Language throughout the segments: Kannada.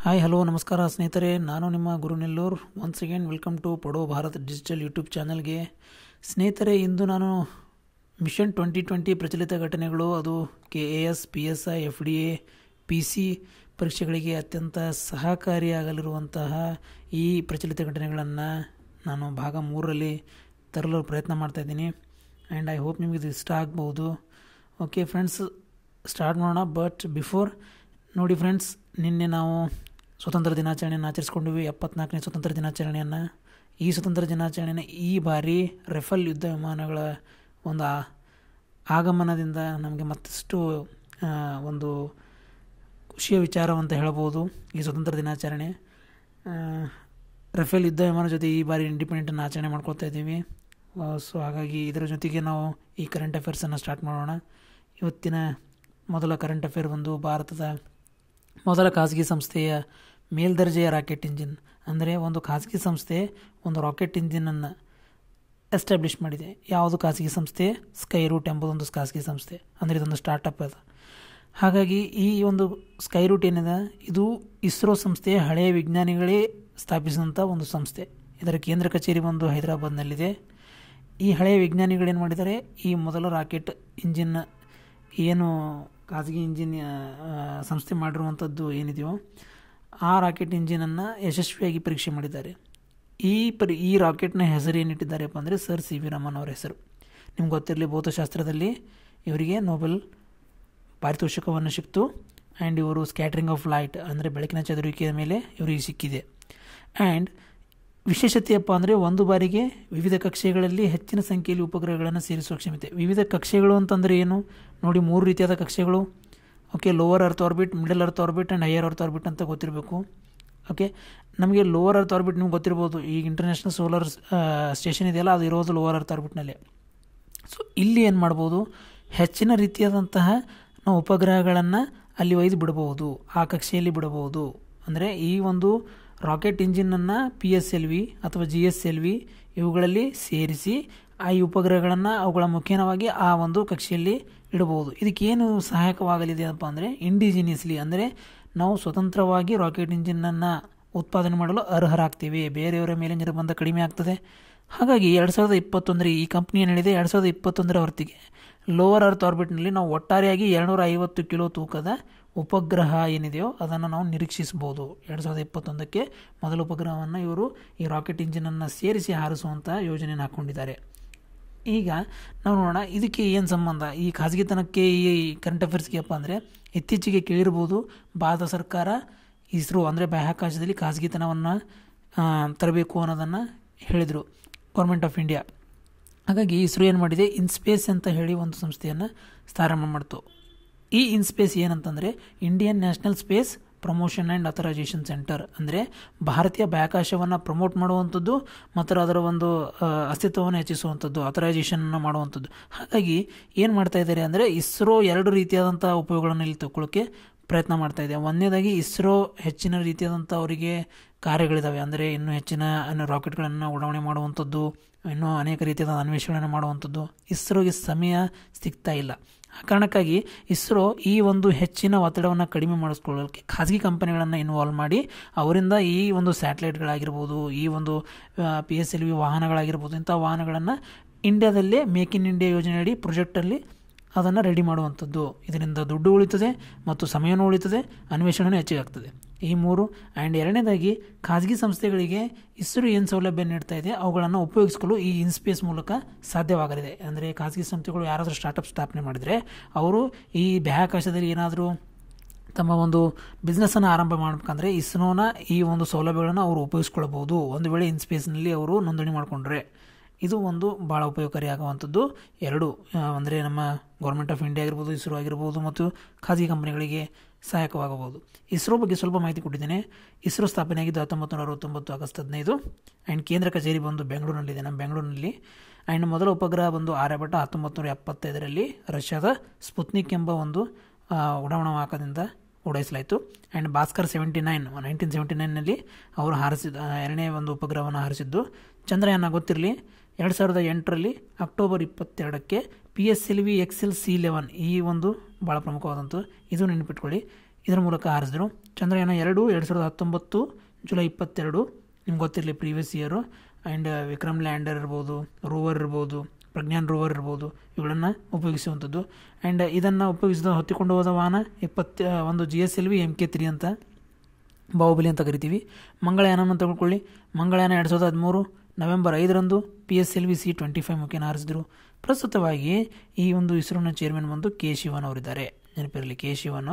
ಹಾಯ್ ಹಲೋ ನಮಸ್ಕಾರ ಸ್ನೇಹಿತರೆ ನಾನು ನಿಮ್ಮ Guru Nellur once again welcome to Padho Bharat digital YouTube ಚಾನಲ್ಗೆ ಸ್ನೇಹಿತರೆ ಇಂದು ನಾನು ಮಿಷನ್ ಟ್ವೆಂಟಿ ಟ್ವೆಂಟಿ ಪ್ರಚಲಿತ ಘಟನೆಗಳು ಅದು K A S P S I F D A P C ಪರೀಕ್ಷೆಗಳಿಗೆ ಅತ್ಯಂತ ಸಹಕಾರಿಯಾಗಲಿರುವಂತಹ ಈ ಪ್ರಚಲಿತ ಘಟನೆಗಳನ್ನು ನಾನು ಭಾಗ ಮೂರರಲ್ಲಿ ತರಲು ಪ್ರಯತ್ನ ಮಾಡ್ತಾಯಿದ್ದೀನಿ ಆ್ಯಂಡ್ ಐ ಹೋಪ್ ನಿಮಗೆ ಇದು ಇಷ್ಟ ಆಗ್ಬೋದು ಓಕೆ ಫ್ರೆಂಡ್ಸ್ ಸ್ಟಾರ್ಟ್ ಮಾಡೋಣ ಬಟ್ ಬಿಫೋರ್ ನೋಡಿ ಫ್ರೆಂಡ್ಸ್ ನಿನ್ನೆ ನಾವು ಸ್ವತಂತ್ರ ದಿನಾಚರಣೆಯನ್ನು ಆಚರಿಸ್ಕೊಂಡಿವಿ ಎಪ್ಪತ್ನಾಲ್ಕನೇ ಸ್ವತಂತ್ರ ದಿನಾಚರಣೆಯನ್ನು ಈ ಸ್ವತಂತ್ರ ದಿನಾಚರಣೆನ ಈ ಬಾರಿ ರೆಫಲ್ ಯುದ್ಧ ವಿಮಾನಗಳ ಒಂದು ಆ- ಆಗಮನದಿಂದ ನಮಗೆ ಮತ್ತಷ್ಟು ಆ, ಒಂದು ಖುಷಿಯ ವಿಚಾರವಂತ ಹೇಳ್ಬೋದು ಈ ಸ್ವತಂತ್ರ ದಿನಾಚರಣೆ ಆ, ರಫೇಲ್ ಯುದ್ಧ ವಿಮಾನ ಜೊತೆ ಈ ಬಾರಿ ಇಂಡಿಪೆಂಡೆಂಟನ್ನು ಆಚರಣೆ ಮಾಡ್ಕೊಳ್ತಾ ಇದ್ದೀವಿ ಸೊ ಹಾಗಾಗಿ ಇದರ ಜೊತೆಗೆ ನಾವು ಈ ಕರೆಂಟ್ ಅಫೇರ್ಸನ್ನು ಸ್ಟಾರ್ಟ್ ಮಾಡೋಣ ಇವತ್ತಿನ ಮೊದಲ ಕರೆಂಟ್ ಅಫೇರ್ ಬಂದು ಭಾರತದ ಮೊದಲ ಖಾಸಗಿ ಸಂಸ್ಥೆಯ ಮೇಲ್ದರ್ಜೆಯ ರಾಕೆಟ್ ಇಂಜಿನ್ ಅಂದರೆ ಒಂದು ಖಾಸಗಿ ಸಂಸ್ಥೆ ಒಂದು ರಾಕೆಟ್ ಇಂಜಿನನ್ನು ಎಸ್ಟಾಬ್ಲಿಷ್ ಮಾಡಿದೆ ಯಾವುದು ಖಾಸಗಿ ಸಂಸ್ಥೆ ಸ್ಕೈ ರೂಟ್ ಎಂಬುದೊಂದು ಖಾಸಗಿ ಸಂಸ್ಥೆ ಅಂದರೆ ಇದೊಂದು ಸ್ಟಾರ್ಟಪ್ ಅದು ಹಾಗಾಗಿ ಈ ಒಂದು ಸ್ಕೈ ರೂಟ್ ಏನಿದೆ ಇದು ಇಸ್ರೋ ಸಂಸ್ಥೆಯ ಹಳೆಯ ವಿಜ್ಞಾನಿಗಳೇ ಸ್ಥಾಪಿಸಿದಂಥ ಒಂದು ಸಂಸ್ಥೆ ಇದರ ಕೇಂದ್ರ ಕಚೇರಿ ಬಂದು ಹೈದರಾಬಾದ್ನಲ್ಲಿದೆ ಈ ಹಳೆಯ ವಿಜ್ಞಾನಿಗಳು ಏನು ಮಾಡಿದ್ದಾರೆ ಈ ಮೊದಲ ರಾಕೆಟ್ ಇಂಜಿನ್ ಏನು ಖಾಸಗಿ ಇಂಜಿನ್ ಆ, ಸಂಸ್ಥೆ ಮಾಡಿರುವಂಥದ್ದು ಏನಿದೆಯೋ ಆ ರಾಕೆಟ್ ಇಂಜಿನನ್ನು ಯಶಸ್ವಿಯಾಗಿ ಪರೀಕ್ಷೆ ಮಾಡಿದ್ದಾರೆ ಈ ಪರಿ ಈ ರಾಕೆಟ್ನ ಹೆಸರು ಏನಿಟ್ಟಿದ್ದಾರೆಪ್ಪ ಅಂದರೆ ಸರ್ ಸಿ ವಿ ರಾಮನ್ ಅವರ ಹೆಸರು ನಿಮ್ಗೆ ಗೊತ್ತಿರಲಿ ಭೌತಶಾಸ್ತ್ರದಲ್ಲಿ ಇವರಿಗೆ ನೊಬೆಲ್ ಪಾರಿತೋಷಿಕವನ್ನು ಸಿಕ್ತು ಆ್ಯಂಡ್ ಇವರು ಸ್ಕ್ಯಾಟ್ರಿಂಗ್ ಆಫ್ ಲೈಟ್ ಅಂದರೆ ಬೆಳಕಿನ ಚದುರುವಿಕೆಯ ಮೇಲೆ ಇವರಿಗೆ ಸಿಕ್ಕಿದೆ ಆ್ಯಂಡ್ ವಿಶೇಷತೆಯಪ್ಪ ಅಂದರೆ ಒಂದು ಬಾರಿಗೆ ವಿವಿಧ ಕಕ್ಷೆಗಳಲ್ಲಿ ಹೆಚ್ಚಿನ ಸಂಖ್ಯೆಯಲ್ಲಿ ಉಪಗ್ರಹಗಳನ್ನು ಸೇರಿಸುವ ಕ್ಷಮತೆ ವಿವಿಧ ಕಕ್ಷೆಗಳು ಅಂತಂದರೆ ಏನು ನೋಡಿ ಮೂರು ರೀತಿಯಾದ ಕಕ್ಷೆಗಳು okay lower earth orbit middle earth orbit and higher earth orbit ಅಂತ ಗೊತ್ತಿರಬೇಕು ಓಕೆ ನಮಗೆ ಲೋವರ್ ಅರ್ತ್ ಆರ್ಬಿಟ್ ನಿಮ್ಗೆ ಗೊತ್ತಿರ್ಬೋದು ಈಗ ಇಂಟರ್ನ್ಯಾಷನಲ್ ಸೋಲಾರ್ ಸ್ಟೇಷನ್ ಇದೆಯಲ್ಲ ಅದು ಇರೋದು ಲೋವರ್ ಅರ್ತ್ ಆರ್ಬಿಟ್ನಲ್ಲಿ ಸೊ ಇಲ್ಲಿ ಏನು ಮಾಡ್ಬೋದು ಹೆಚ್ಚಿನ ರೀತಿಯಾದಂತಹ ನಾವು ಉಪಗ್ರಹಗಳನ್ನು ಅಲ್ಲಿ ಒಯ್ದು ಬಿಡಬಹುದು ಆ ಕಕ್ಷೆಯಲ್ಲಿ ಬಿಡಬಹುದು ಅಂದರೆ ಈ ಒಂದು ರಾಕೆಟ್ ಇಂಜಿನನ್ನು ಪಿ ಎಸ್ ಎಲ್ ವಿ ಅಥವಾ ಜಿ ಎಸ್ ಎಲ್ ವಿ ಇವುಗಳಲ್ಲಿ ಸೇರಿಸಿ ಆ ಈ ಉಪಗ್ರಹಗಳನ್ನು ಅವುಗಳ ಮುಖೇನವಾಗಿ ಆ ಒಂದು ಕಕ್ಷೆಯಲ್ಲಿ ಇಡಬಹುದು ಇದಕ್ಕೇನು ಸಹಾಯಕವಾಗಲಿದೆ ಅಂತ ಅಂದರೆ ಇಂಡಿಜಿನಿಯಸ್ಲಿ ಅಂದರೆ ನಾವು ಸ್ವತಂತ್ರವಾಗಿ ರಾಕೆಟ್ ಇಂಜಿನನ್ನು ಉತ್ಪಾದನೆ ಮಾಡಲು ಅರ್ಹರಾಗ್ತೀವಿ ಬೇರೆಯವರ ಮೇಲೆ ನಿರ್ಬಂಧ ಕಡಿಮೆ ಆಗ್ತದೆ ಹಾಗಾಗಿ ಎರಡು ಸಾವಿರದ ಇಪ್ಪತ್ತೊಂದರ ಈ ಕಂಪ್ನಿ ಏನು ಹೇಳಿದೆ ಎರಡು ಸಾವಿರದ ಇಪ್ಪತ್ತೊಂದರ ಹೊರತಿಗೆ ಲೋವರ್ ಅರ್ತ್ ಆರ್ಬಿಟ್ನಲ್ಲಿ ನಾವು ಒಟ್ಟಾರೆಯಾಗಿ ಎರಡುನೂರ ಐವತ್ತು ಕಿಲೋ ತೂಕದ ಉಪಗ್ರಹ ಏನಿದೆಯೋ ಅದನ್ನು ನಾವು ನಿರೀಕ್ಷಿಸಬಹುದು ಎರಡು ಸಾವಿರದ ಇಪ್ಪತ್ತೊಂದಕ್ಕೆ ಮೊದಲ ಉಪಗ್ರಹವನ್ನು ಇವರು ಈ ರಾಕೆಟ್ ಇಂಜಿನನ್ನು ಸೇರಿಸಿ ಹಾರಿಸುವಂಥ ಯೋಜನೆಯನ್ನು ಹಾಕ್ಕೊಂಡಿದ್ದಾರೆ ಈಗ ನಾವು ನೋಡೋಣ ಇದಕ್ಕೆ ಏನು ಸಂಬಂಧ ಈ ಖಾಸಗಿತನಕ್ಕೆ ಈ ಕರೆಂಟ್ ಅಫೇರ್ಸ್ಗೆ ಅಪ್ಪ ಅಂದರೆ ಇತ್ತೀಚೆಗೆ ಕೇಳಿರ್ಬೋದು ಭಾರತ ಸರ್ಕಾರ ಇಸ್ರೋ ಅಂದರೆ ಬಾಹ್ಯಾಕಾಶದಲ್ಲಿ ಖಾಸಗಿತನವನ್ನು ತರಬೇಕು ಅನ್ನೋದನ್ನು ಹೇಳಿದರು ಗೌರ್ಮೆಂಟ್ ಆಫ್ ಇಂಡಿಯಾ ಹಾಗಾಗಿ ಇಸ್ರೋ ಏನು ಮಾಡಿದೆ ಇನ್ಸ್ಪೇಸ್ ಅಂತ ಹೇಳಿ ಒಂದು ಸಂಸ್ಥೆಯನ್ನು ಪ್ರಾರಂಭ ಮಾಡ್ತು ಈ ಇನ್ಸ್ಪೇಸ್ ಏನಂತಂದರೆ Indian National Space Promotion and Authorisation Centre ಅಂದರೆ ಭಾರತೀಯ ಬಾಹ್ಯಾಕಾಶವನ್ನು ಪ್ರಮೋಟ್ ಮಾಡುವಂಥದ್ದು ಮತ್ತು ಅದರ ಒಂದು ಆ, ಅಸ್ತಿತ್ವವನ್ನು ಹೆಚ್ಚಿಸುವಂಥದ್ದು ಅಥರೈಸೇಷನನ್ನು ಮಾಡುವಂಥದ್ದು ಹಾಗಾಗಿ ಏನು ಮಾಡ್ತಾ ಇದ್ದಾರೆ ಅಂದರೆ ಇಸ್ರೋ ಎರಡು ರೀತಿಯಾದಂಥ ಉಪಯೋಗಗಳನ್ನು ಇಲ್ಲಿ ತಗೊಳ್ಳೋಕ್ಕೆ ಪ್ರಯತ್ನ ಮಾಡ್ತಾ ಇದೆ ಒಂದನೇದಾಗಿ ಇಸ್ರೋ ಹೆಚ್ಚಿನ ರೀತಿಯಾದಂಥ ಅವರಿಗೆ ಕಾರ್ಯಗಳಿದ್ದಾವೆ ಅಂದರೆ ಇನ್ನೂ ಹೆಚ್ಚಿನ ಅನ್ನ- ರಾಕೆಟ್ಗಳನ್ನು ಉಡಾವಣೆ ಮಾಡುವಂಥದ್ದು ಇನ್ನೂ ಅನೇಕ ರೀತಿಯಾದ ಅನ್ವೇಷಣೆಯನ್ನು ಮಾಡುವಂಥದ್ದು ಇಸ್ರೋಗೆ ಸಮಯ ಸಿಗ್ತಾ ಇಲ್ಲ ಆ ಕಾರಣಕ್ಕಾಗಿ ಇಸ್ರೋ ಈ ಒಂದು ಹೆಚ್ಚಿನ ಒತ್ತಡವನ್ನು ಕಡಿಮೆ ಮಾಡಿಸ್ಕೊಳ್ಳೋಕ್ಕೆ ಖಾಸಗಿ ಕಂಪನಿಗಳನ್ನು ಇನ್ವಾಲ್ವ್ ಮಾಡಿ ಅವರಿಂದ ಈ ಒಂದು ಸ್ಯಾಟಲೈಟ್ಗಳಾಗಿರ್ಬೋದು ಈ ಒಂದು ಪಿ ಎಸ್ ಎಲ್ ವಿ ವಾಹನಗಳಾಗಿರ್ಬೋದು ಇಂಥ ವಾಹನಗಳನ್ನು ಇಂಡಿಯಾದಲ್ಲೇ ಮೇಕ್ ಇನ್ ಇಂಡಿಯಾ ಯೋಜನೆಯಡಿ ಪ್ರಾಜೆಕ್ಟಲ್ಲಿ ಅದನ್ನು ರೆಡಿ ಮಾಡುವಂಥದ್ದು ಇದರಿಂದ ದುಡ್ಡು ಉಳಿತದೆ ಮತ್ತು ಸಮಯನೂ ಉಳಿತದೆ ಅನ್ವೇಷಣೆಯೂ ಹೆಚ್ಚಿಗೆ ಆಗ್ತದೆ ಈ ಮೂರು ಆ್ಯಂಡ್ ಎರಡನೇದಾಗಿ ಖಾಸಗಿ ಸಂಸ್ಥೆಗಳಿಗೆ ಇಸ್ರೋ ಏನು ಸೌಲಭ್ಯ ನೀಡ್ತಾ ಇದೆ ಅವುಗಳನ್ನು ಉಪಯೋಗಿಸ್ಕೊಳ್ಳಲು ಈ ಇನ್ಸ್ಪೇಸ್ ಮೂಲಕ ಸಾಧ್ಯವಾಗಲಿದೆ ಅಂದರೆ ಖಾಸಗಿ ಸಂಸ್ಥೆಗಳು ಯಾರಾದರೂ ಸ್ಟಾರ್ಟಪ್ ಸ್ಥಾಪನೆ ಮಾಡಿದರೆ ಅವರು ಈ ಬಾಹ್ಯಾಕಾಶದಲ್ಲಿ ಏನಾದರೂ ತಮ್ಮ ಒಂದು ಬಿಸ್ನೆಸ್ಸನ್ನು ಆರಂಭ ಮಾಡಬೇಕಂದ್ರೆ ಇಸ್ರೋನ ಈ ಒಂದು ಸೌಲಭ್ಯಗಳನ್ನು ಅವರು ಉಪಯೋಗಿಸ್ಕೊಳ್ಬೋದು ಒಂದು ವೇಳೆ ಇನ್ಸ್ಪೇಸ್ನಲ್ಲಿ ಅವರು ನೋಂದಣಿ ಮಾಡಿಕೊಂಡ್ರೆ ಇದು ಒಂದು ಭಾಳ ಉಪಯೋಗಕಾರಿಯಾಗುವಂಥದ್ದು ಎರಡು ಅಂದರೆ ನಮ್ಮ ಗೌರ್ಮೆಂಟ್ ಆಫ್ ಇಂಡಿಯಾ ಆಗಿರ್ಬೋದು ಇಸ್ರೋ ಆಗಿರ್ಬೋದು ಮತ್ತು ಖಾಸಗಿ ಕಂಪನಿಗಳಿಗೆ ಸಹಾಯಕವಾಗಬಹುದು ಇಸ್ರೋ ಬಗ್ಗೆ ಸ್ವಲ್ಪ ಮಾಹಿತಿ ಕೊಟ್ಟಿದ್ದೇನೆ ಇಸ್ರೋ ಸ್ಥಾಪನೆಯಾಗಿದ್ದು ಹತ್ತೊಂಬತ್ತು ನೂರ ಅರವತ್ತೊಂಬತ್ತು ಆಗಸ್ಟ್ ಹದಿನೈದು ಆ್ಯಂಡ್ ಕೇಂದ್ರ ಕಚೇರಿ ಬಂದು ಬೆಂಗಳೂರಿನಲ್ಲಿದೆ ನಮ್ಮ ಬೆಂಗಳೂರಿನಲ್ಲಿ ಆ್ಯಂಡ್ ಮೊದಲ ಉಪಗ್ರಹ ಬಂದು ಆರ್ಯಭಟ ಹತ್ತೊಂಬತ್ತು ನೂರ ಎಪ್ಪತ್ತೈದರಲ್ಲಿ ರಷ್ಯಾದ ಸ್ಪುತ್ನಿಕ್ ಎಂಬ ಒಂದು ಆ, ಉಡಾವಣಾ ವಾಹಕದಿಂದ ಉಡಾಯಿಸಲಾಯಿತು and Bhaskar seventy nine nineteen seventy ನೈನ್ನಲ್ಲಿ ಅವರು ಹಾರಿಸಿದ ಆ, ಎರಡನೇ ಒಂದು ಉಪಗ್ರಹವನ್ನು ಹಾರಿಸಿದ್ದು ಚಂದ್ರಯಾನ ಗೊತ್ತಿರಲಿ ಎರಡು ಸಾವಿರದ ಎಂಟರಲ್ಲಿ ಅಕ್ಟೋಬರ್ ಇಪ್ಪತ್ತೆರಡಕ್ಕೆ P S L V X L C eleven ಈ ಒಂದು ಭಾಳ ಪ್ರಮುಖವಾದಂಥ ಇದು ನೆನಪಿಟ್ಕೊಳ್ಳಿ ಇದರ ಮೂಲಕ ಹಾರಿಸಿದ್ರು ಚಂದ್ರಯಾನ ಎರಡು ಎರಡು ಸಾವಿರದ ಹತ್ತೊಂಬತ್ತು ಜುಲೈ ಇಪ್ಪತ್ತೆರಡು ನಿಮ್ಗೆ ಗೊತ್ತಿರಲಿ previous year and Vikram lander ಇರ್ಬೋದು ರೋವರ್ ಇರ್ಬೋದು ಪ್ರಜ್ಞಾನ್ ರೋವರ್ ಇರ್ಬೋದು ಇವುಗಳನ್ನು ಉಪಯೋಗಿಸುವಂಥದ್ದು ಆ್ಯಂಡ್ ಇದನ್ನು ಉಪಯೋಗಿಸಿದ ಹೊತ್ತಿಕೊಂಡು ಹೋದ ವಾಹನ ಇಪ್ಪತ್ತ ಒಂದು G S L V M K three ಅಂತ ಬಾಹುಬಲಿ ಅಂತ ಕರಿತೀವಿ ಮಂಗಳಯಾನವನ್ನು ತೆಗೆದುಕೊಳ್ಳಿ ಮಂಗಳಯಾನ ಎರಡು ಸಾವಿರದ ಹದಿಮೂರು ನವೆಂಬರ್ ಐದರಂದು P S L V C twenty five ಮುಖೇನ ಹಾರಿಸಿದ್ರು ಪ್ರಸ್ತುತವಾಗಿ ಈ ಒಂದು ಇಸ್ರೋನ ಚೇರ್ಮನ್ ಬಂದು ಕೆ ಶಿವನ್ ಅವರಿದ್ದಾರೆ ನೆನಪಿರಲಿ ಕೆ ಶಿವನ್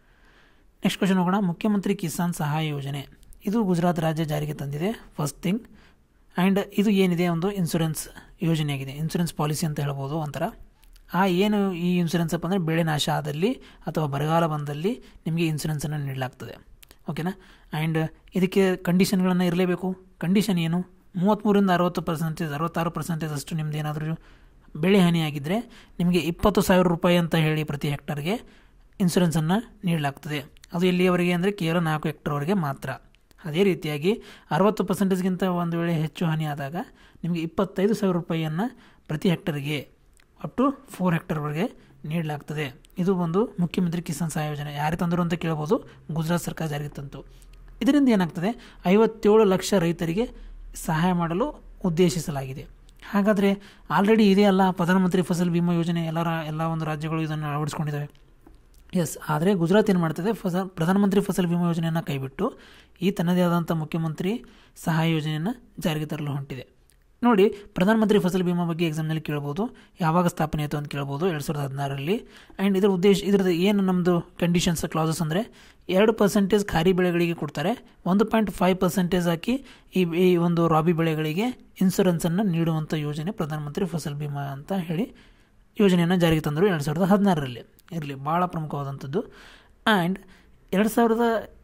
ನೆಕ್ಸ್ಟ್ ಕ್ವಶನ್ ಹೋಗೋಣ ಮುಖ್ಯಮಂತ್ರಿ ಕಿಸಾನ್ ಸಹಾಯ ಯೋಜನೆ ಇದು ಗುಜರಾತ್ ರಾಜ್ಯ ಜಾರಿಗೆ ತಂದಿದೆ ಫಸ್ಟ್ ಥಿಂಗ್ ಆ್ಯಂಡ್ ಇದು ಏನಿದೆ ಒಂದು ಇನ್ಶೂರೆನ್ಸ್ ಯೋಜನೆಯಾಗಿದೆ ಇನ್ಶೂರೆನ್ಸ್ ಪಾಲಿಸಿ ಅಂತ ಹೇಳ್ಬೋದು ಒಂಥರ ಆ ಏನು ಈ ಇನ್ಶೂರೆನ್ಸ್ ಅಪ್ಪ ಅಂದರೆ ಬೆಳೆ ನಾಶ ಆದಲ್ಲಿ ಅಥವಾ ಬರಗಾಲ ಬಂದಲ್ಲಿ ನಿಮಗೆ ಇನ್ಶೂರೆನ್ಸನ್ನು ನೀಡಲಾಗ್ತದೆ ಓಕೆನಾ ಆ್ಯಂಡ್ ಇದಕ್ಕೆ ಕಂಡೀಷನ್ಗಳನ್ನು ಇರಲೇಬೇಕು ಕಂಡೀಷನ್ ಏನು ಮೂವತ್ತ್ಮೂರಿಂದ ಅರವತ್ತು ಪರ್ಸೆಂಟೇಜ್ ಅರವತ್ತಾರು ಪರ್ಸೆಂಟೇಜ್ ಅಷ್ಟು ನಿಮ್ದು ಏನಾದರೂ ಬೆಳೆ ಹಾನಿಯಾಗಿದ್ದರೆ ನಿಮಗೆ ಇಪ್ಪತ್ತು ಸಾವಿರ ರೂಪಾಯಿ ಅಂತ ಹೇಳಿ ಪ್ರತಿ ಹೆಕ್ಟರ್ಗೆ ಇನ್ಶೂರೆನ್ಸನ್ನು ನೀಡಲಾಗ್ತದೆ ಅದು ಎಲ್ಲಿಯವರೆಗೆ ಅಂದರೆ ಕೇವಲ ನಾಲ್ಕು ಹೆಕ್ಟರ್ವರೆಗೆ ಮಾತ್ರ ಅದೇ ರೀತಿಯಾಗಿ ಅರವತ್ತು ಪರ್ಸೆಂಟೇಜ್ಗಿಂತ ಒಂದು ವೇಳೆ ಹೆಚ್ಚು ಹಾನಿ ಆದಾಗ ನಿಮಗೆ ಇಪ್ಪತ್ತೈದು ಸಾವಿರ ರೂಪಾಯಿಯನ್ನು ಪ್ರತಿ ಹೆಕ್ಟರ್ಗೆ ಅಪ್ ಟು ಫೋರ್ ಹೆಕ್ಟರ್ವರೆಗೆ ನೀಡಲಾಗ್ತದೆ ಇದು ಒಂದು ಮುಖ್ಯಮಂತ್ರಿ ಕಿಸಾನ್ ಸಹಾಯ ಯೋಜನೆ ಯಾರು ತಂದರು ಅಂತ ಕೇಳ್ಬೋದು ಗುಜರಾತ್ ಸರ್ಕಾರ ಜಾರಿಗೆ ತಂತು ಇದರಿಂದ ಏನಾಗ್ತದೆ ಐವತ್ತೇಳು ಲಕ್ಷ ರೈತರಿಗೆ ಸಹಾಯ ಮಾಡಲು ಉದ್ದೇಶಿಸಲಾಗಿದೆ ಹಾಗಾದರೆ ಆಲ್ರೆಡಿ ಇದೆಯಲ್ಲ ಪ್ರಧಾನಮಂತ್ರಿ ಫಸಲ್ ಬಿಮಾ ಯೋಜನೆ ಎಲ್ಲರ ಎಲ್ಲ ಒಂದು ರಾಜ್ಯಗಳು ಇದನ್ನು ಅಳವಡಿಸ್ಕೊಂಡಿದ್ದಾವೆ ಎಸ್ ಆದರೆ ಗುಜರಾತ್ ಏನು ಮಾಡ್ತದೆ ಫಸ ಪ್ರಧಾನಮಂತ್ರಿ ಫಸಲ್ ಬಿಮಾ ಯೋಜನೆಯನ್ನು ಕೈಬಿಟ್ಟು ಈ ತನ್ನದೇ ಆದಂಥ ಮುಖ್ಯಮಂತ್ರಿ ಸಹಾಯ ಯೋಜನೆಯನ್ನು ಜಾರಿಗೆ ತರಲು ಹೊಂಟಿದೆ ನೋಡಿ ಪ್ರಧಾನಮಂತ್ರಿ ಫಸಲ್ ಬಿಮಾ ಬಗ್ಗೆ ಎಕ್ಸಾಮ್ನಲ್ಲಿ ಕೇಳ್ಬೋದು ಯಾವಾಗ ಸ್ಥಾಪನೆ ಆಯಿತು ಅಂತ ಕೇಳ್ಬೋದು ಎರಡು ಸಾವಿರದ ಹದಿನಾರರಲ್ಲಿ ಆ್ಯಂಡ್ ಇದರ ಉದ್ದೇಶ ಇದ್ರದ್ದು ಏನು ನಮ್ಮದು ಕಂಡೀಷನ್ಸ್ ಕ್ಲಾಸಸ್ ಅಂದರೆ ಎರಡು ಪರ್ಸೆಂಟೇಜ್ ಖಾರಿ ಬೆಳೆಗಳಿಗೆ ಕೊಡ್ತಾರೆ ಒಂದು ಪಾಯಿಂಟ್ ಫೈವ್ ಪರ್ಸೆಂಟೇಜ್ ಹಾಕಿ ಈ ಈ ಒಂದು ರಾಬಿ ಬೆಳೆಗಳಿಗೆ ಇನ್ಶೂರೆನ್ಸನ್ನು ನೀಡುವಂಥ ಯೋಜನೆ ಪ್ರಧಾನಮಂತ್ರಿ ಫಸಲ್ ಬಿಮಾ ಅಂತ ಹೇಳಿ ಯೋಜನೆಯನ್ನು ಜಾರಿಗೆ ತಂದರು ಎರಡು ಸಾವಿರದ ಹದಿನಾರರಲ್ಲಿ ಇರಲಿ ಭಾಳ ಪ್ರಮುಖವಾದಂಥದ್ದು ಆ್ಯಂಡ್ ಎರಡು ಸಾವಿರದ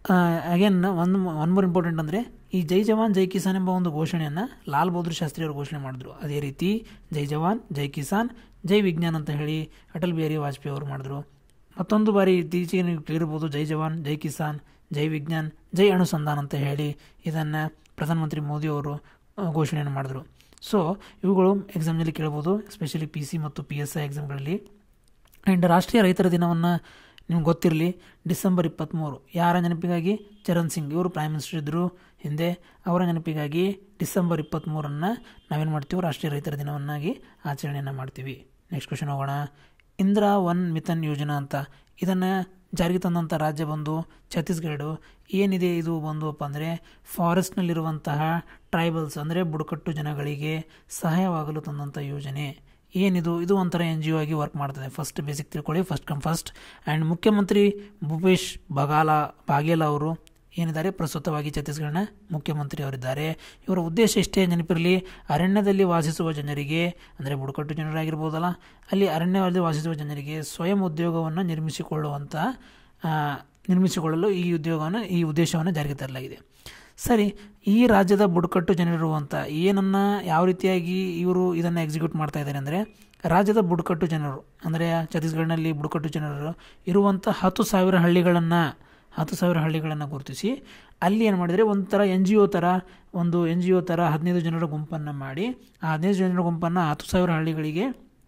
ಅಗೇನ್ ಒಂದು ಒನ್ ಮೋರ್ ಇಂಪಾರ್ಟೆಂಟ್ ಅಂದರೆ ಈ ಜೈ ಜವಾನ್ ಜೈ ಕಿಸಾನ್ ಎಂಬ ಒಂದು ಘೋಷಣೆಯನ್ನು ಲಾಲ್ ಬಹದ್ದೂರ್ ಶಾಸ್ತ್ರಿ ಅವರು ಘೋಷಣೆ ಮಾಡಿದ್ರು ಅದೇ ರೀತಿ ಜೈ ಜವಾನ್ ಜೈ ಕಿಸಾನ್ ಜೈ ವಿಜ್ಞಾನ್ ಅಂತ ಹೇಳಿ ಅಟಲ್ ಬಿಹಾರಿ ವಾಜಪೇಯಿ ಅವರು ಮಾಡಿದ್ರು ಮತ್ತೊಂದು ಬಾರಿ ಇತ್ತೀಚೆಗೆ ನೀವು ಕೇಳಿರ್ಬೋದು ಜೈ ಜವಾನ್ ಜೈ ಕಿಸಾನ್ ಜೈ ವಿಜ್ಞಾನ್ ಜೈ ಅನುಸಂಧಾನ್ ಅಂತ ಹೇಳಿ ಇದನ್ನು ಪ್ರಧಾನಮಂತ್ರಿ ಮೋದಿ ಅವರು ಘೋಷಣೆಯನ್ನು ಮಾಡಿದ್ರು ಸೊ ಇವುಗಳು ಎಕ್ಸಾಮ್ನಲ್ಲಿ ಕೇಳ್ಬೋದು ಎಸ್ಪೆಷಲಿ ಪಿ ಸಿ ಮತ್ತು ಪಿ ಎಸ್ ಐ ಎಕ್ಸಾಮ್ಗಳಲ್ಲಿ ಆ್ಯಂಡ್ ರಾಷ್ಟ್ರೀಯ ರೈತರ ದಿನವನ್ನು ನಿಮ್ಗೆ ಗೊತ್ತಿರಲಿ ಡಿಸೆಂಬರ್ ಇಪ್ಪತ್ತ್ಮೂರು ಯಾರ ನೆನಪಿಗಾಗಿ ಚರಣ್ ಸಿಂಗ್ ಇವರು ಪ್ರೈಮ್ ಮಿನಿಸ್ಟರ್ ಇದ್ದರು ಹಿಂದೆ ಅವರ ನೆನಪಿಗಾಗಿ ಡಿಸೆಂಬರ್ ಇಪ್ಪತ್ತ್ಮೂರನ್ನು ನಾವೇನು ಮಾಡ್ತೀವಿ ರಾಷ್ಟ್ರೀಯ ರೈತರ ದಿನವನ್ನಾಗಿ ಆಚರಣೆಯನ್ನು ಮಾಡ್ತೀವಿ ನೆಕ್ಸ್ಟ್ ಕ್ವಶನ್ ಹೋಗೋಣ ಇಂದಿರಾ ಒನ್ ಮಿಥನ್ ಯೋಜನಾ ಅಂತ ಇದನ್ನು ಜಾರಿಗೆ ತಂದಂಥ ರಾಜ್ಯ ಬಂದು ಛತ್ತೀಸ್ಗಢ ಏನಿದೆ ಇದು ಬಂದಪ್ಪ ಅಂದರೆ ಫಾರೆಸ್ಟ್ನಲ್ಲಿರುವಂತಹ ಟ್ರೈಬಲ್ಸ್ ಅಂದರೆ ಬುಡಕಟ್ಟು ಜನಗಳಿಗೆ ಸಹಾಯವಾಗಲು ತಂದಂಥ ಯೋಜನೆ ಏನಿದು ಇದು ಒಂಥರ ಎನ್ ಜಿ ಒ ಆಗಿ ವರ್ಕ್ ಮಾಡ್ತದೆ ಫಸ್ಟ್ ಬೇಸಿಕ್ ತಿಳ್ಕೊಳ್ಳಿ ಫಸ್ಟ್ ಕಮ್ ಫಸ್ಟ್ ಆ್ಯಂಡ್ ಮುಖ್ಯಮಂತ್ರಿ ಭೂಪೇಶ್ ಬಗಾಲ ಬಾಗೇಲ ಅವರು ಏನಿದ್ದಾರೆ ಪ್ರಸ್ತುತವಾಗಿ ಛತ್ತೀಸ್ಗಢನ ಮುಖ್ಯಮಂತ್ರಿ ಅವರಿದ್ದಾರೆ ಇವರ ಉದ್ದೇಶ ಇಷ್ಟೇ ನೆನಪಿರಲಿ ಅರಣ್ಯದಲ್ಲಿ ವಾಸಿಸುವ ಜನರಿಗೆ ಅಂದರೆ ಬುಡಕಟ್ಟು ಜನರಾಗಿರ್ಬೋದಲ್ಲ ಅಲ್ಲಿ ಅರಣ್ಯದಲ್ಲಿ ವಾಸಿಸುವ ಜನರಿಗೆ ಸ್ವಯಂ ಉದ್ಯೋಗವನ್ನು ನಿರ್ಮಿಸಿಕೊಳ್ಳುವಂಥ ನಿರ್ಮಿಸಿಕೊಳ್ಳಲು ಈ ಉದ್ಯೋಗವನ್ನು ಈ ಉದ್ದೇಶವನ್ನು ಜಾರಿಗೆ ತರಲಾಗಿದೆ ಸರಿ ಈ ರಾಜ್ಯದ ಬುಡಕಟ್ಟು ಜನರಿರುವಂಥ ಏನನ್ನು ಯಾವ ರೀತಿಯಾಗಿ ಇವರು ಇದನ್ನು ಎಕ್ಸಿಕ್ಯೂಟ್ ಮಾಡ್ತಾ ಇದ್ದಾರೆ ಅಂದರೆ ರಾಜ್ಯದ ಬುಡಕಟ್ಟು ಜನರು ಅಂದರೆ ಛತ್ತೀಸ್ಗಢನಲ್ಲಿ ಬುಡಕಟ್ಟು ಜನರು ಇರುವಂಥ ಹತ್ತು ಸಾವಿರ ಹಳ್ಳಿಗಳನ್ನು ಹತ್ತು ಸಾವಿರ ಹಳ್ಳಿಗಳನ್ನು ಗುರುತಿಸಿ ಅಲ್ಲಿ ಏನು ಮಾಡಿದರೆ ಒಂಥರ ಎನ್ ಜಿ ಒ ಥರ ಒಂದು ಎನ್ ಜಿ ಒ ಥರ ಹದಿನೈದು ಜನರ ಗುಂಪನ್ನು ಮಾಡಿ ಆ ಹದಿನೈದು ಜನರ ಗುಂಪನ್ನು ಹತ್ತು ಸಾವಿರ ಹಳ್ಳಿಗಳಿಗೆ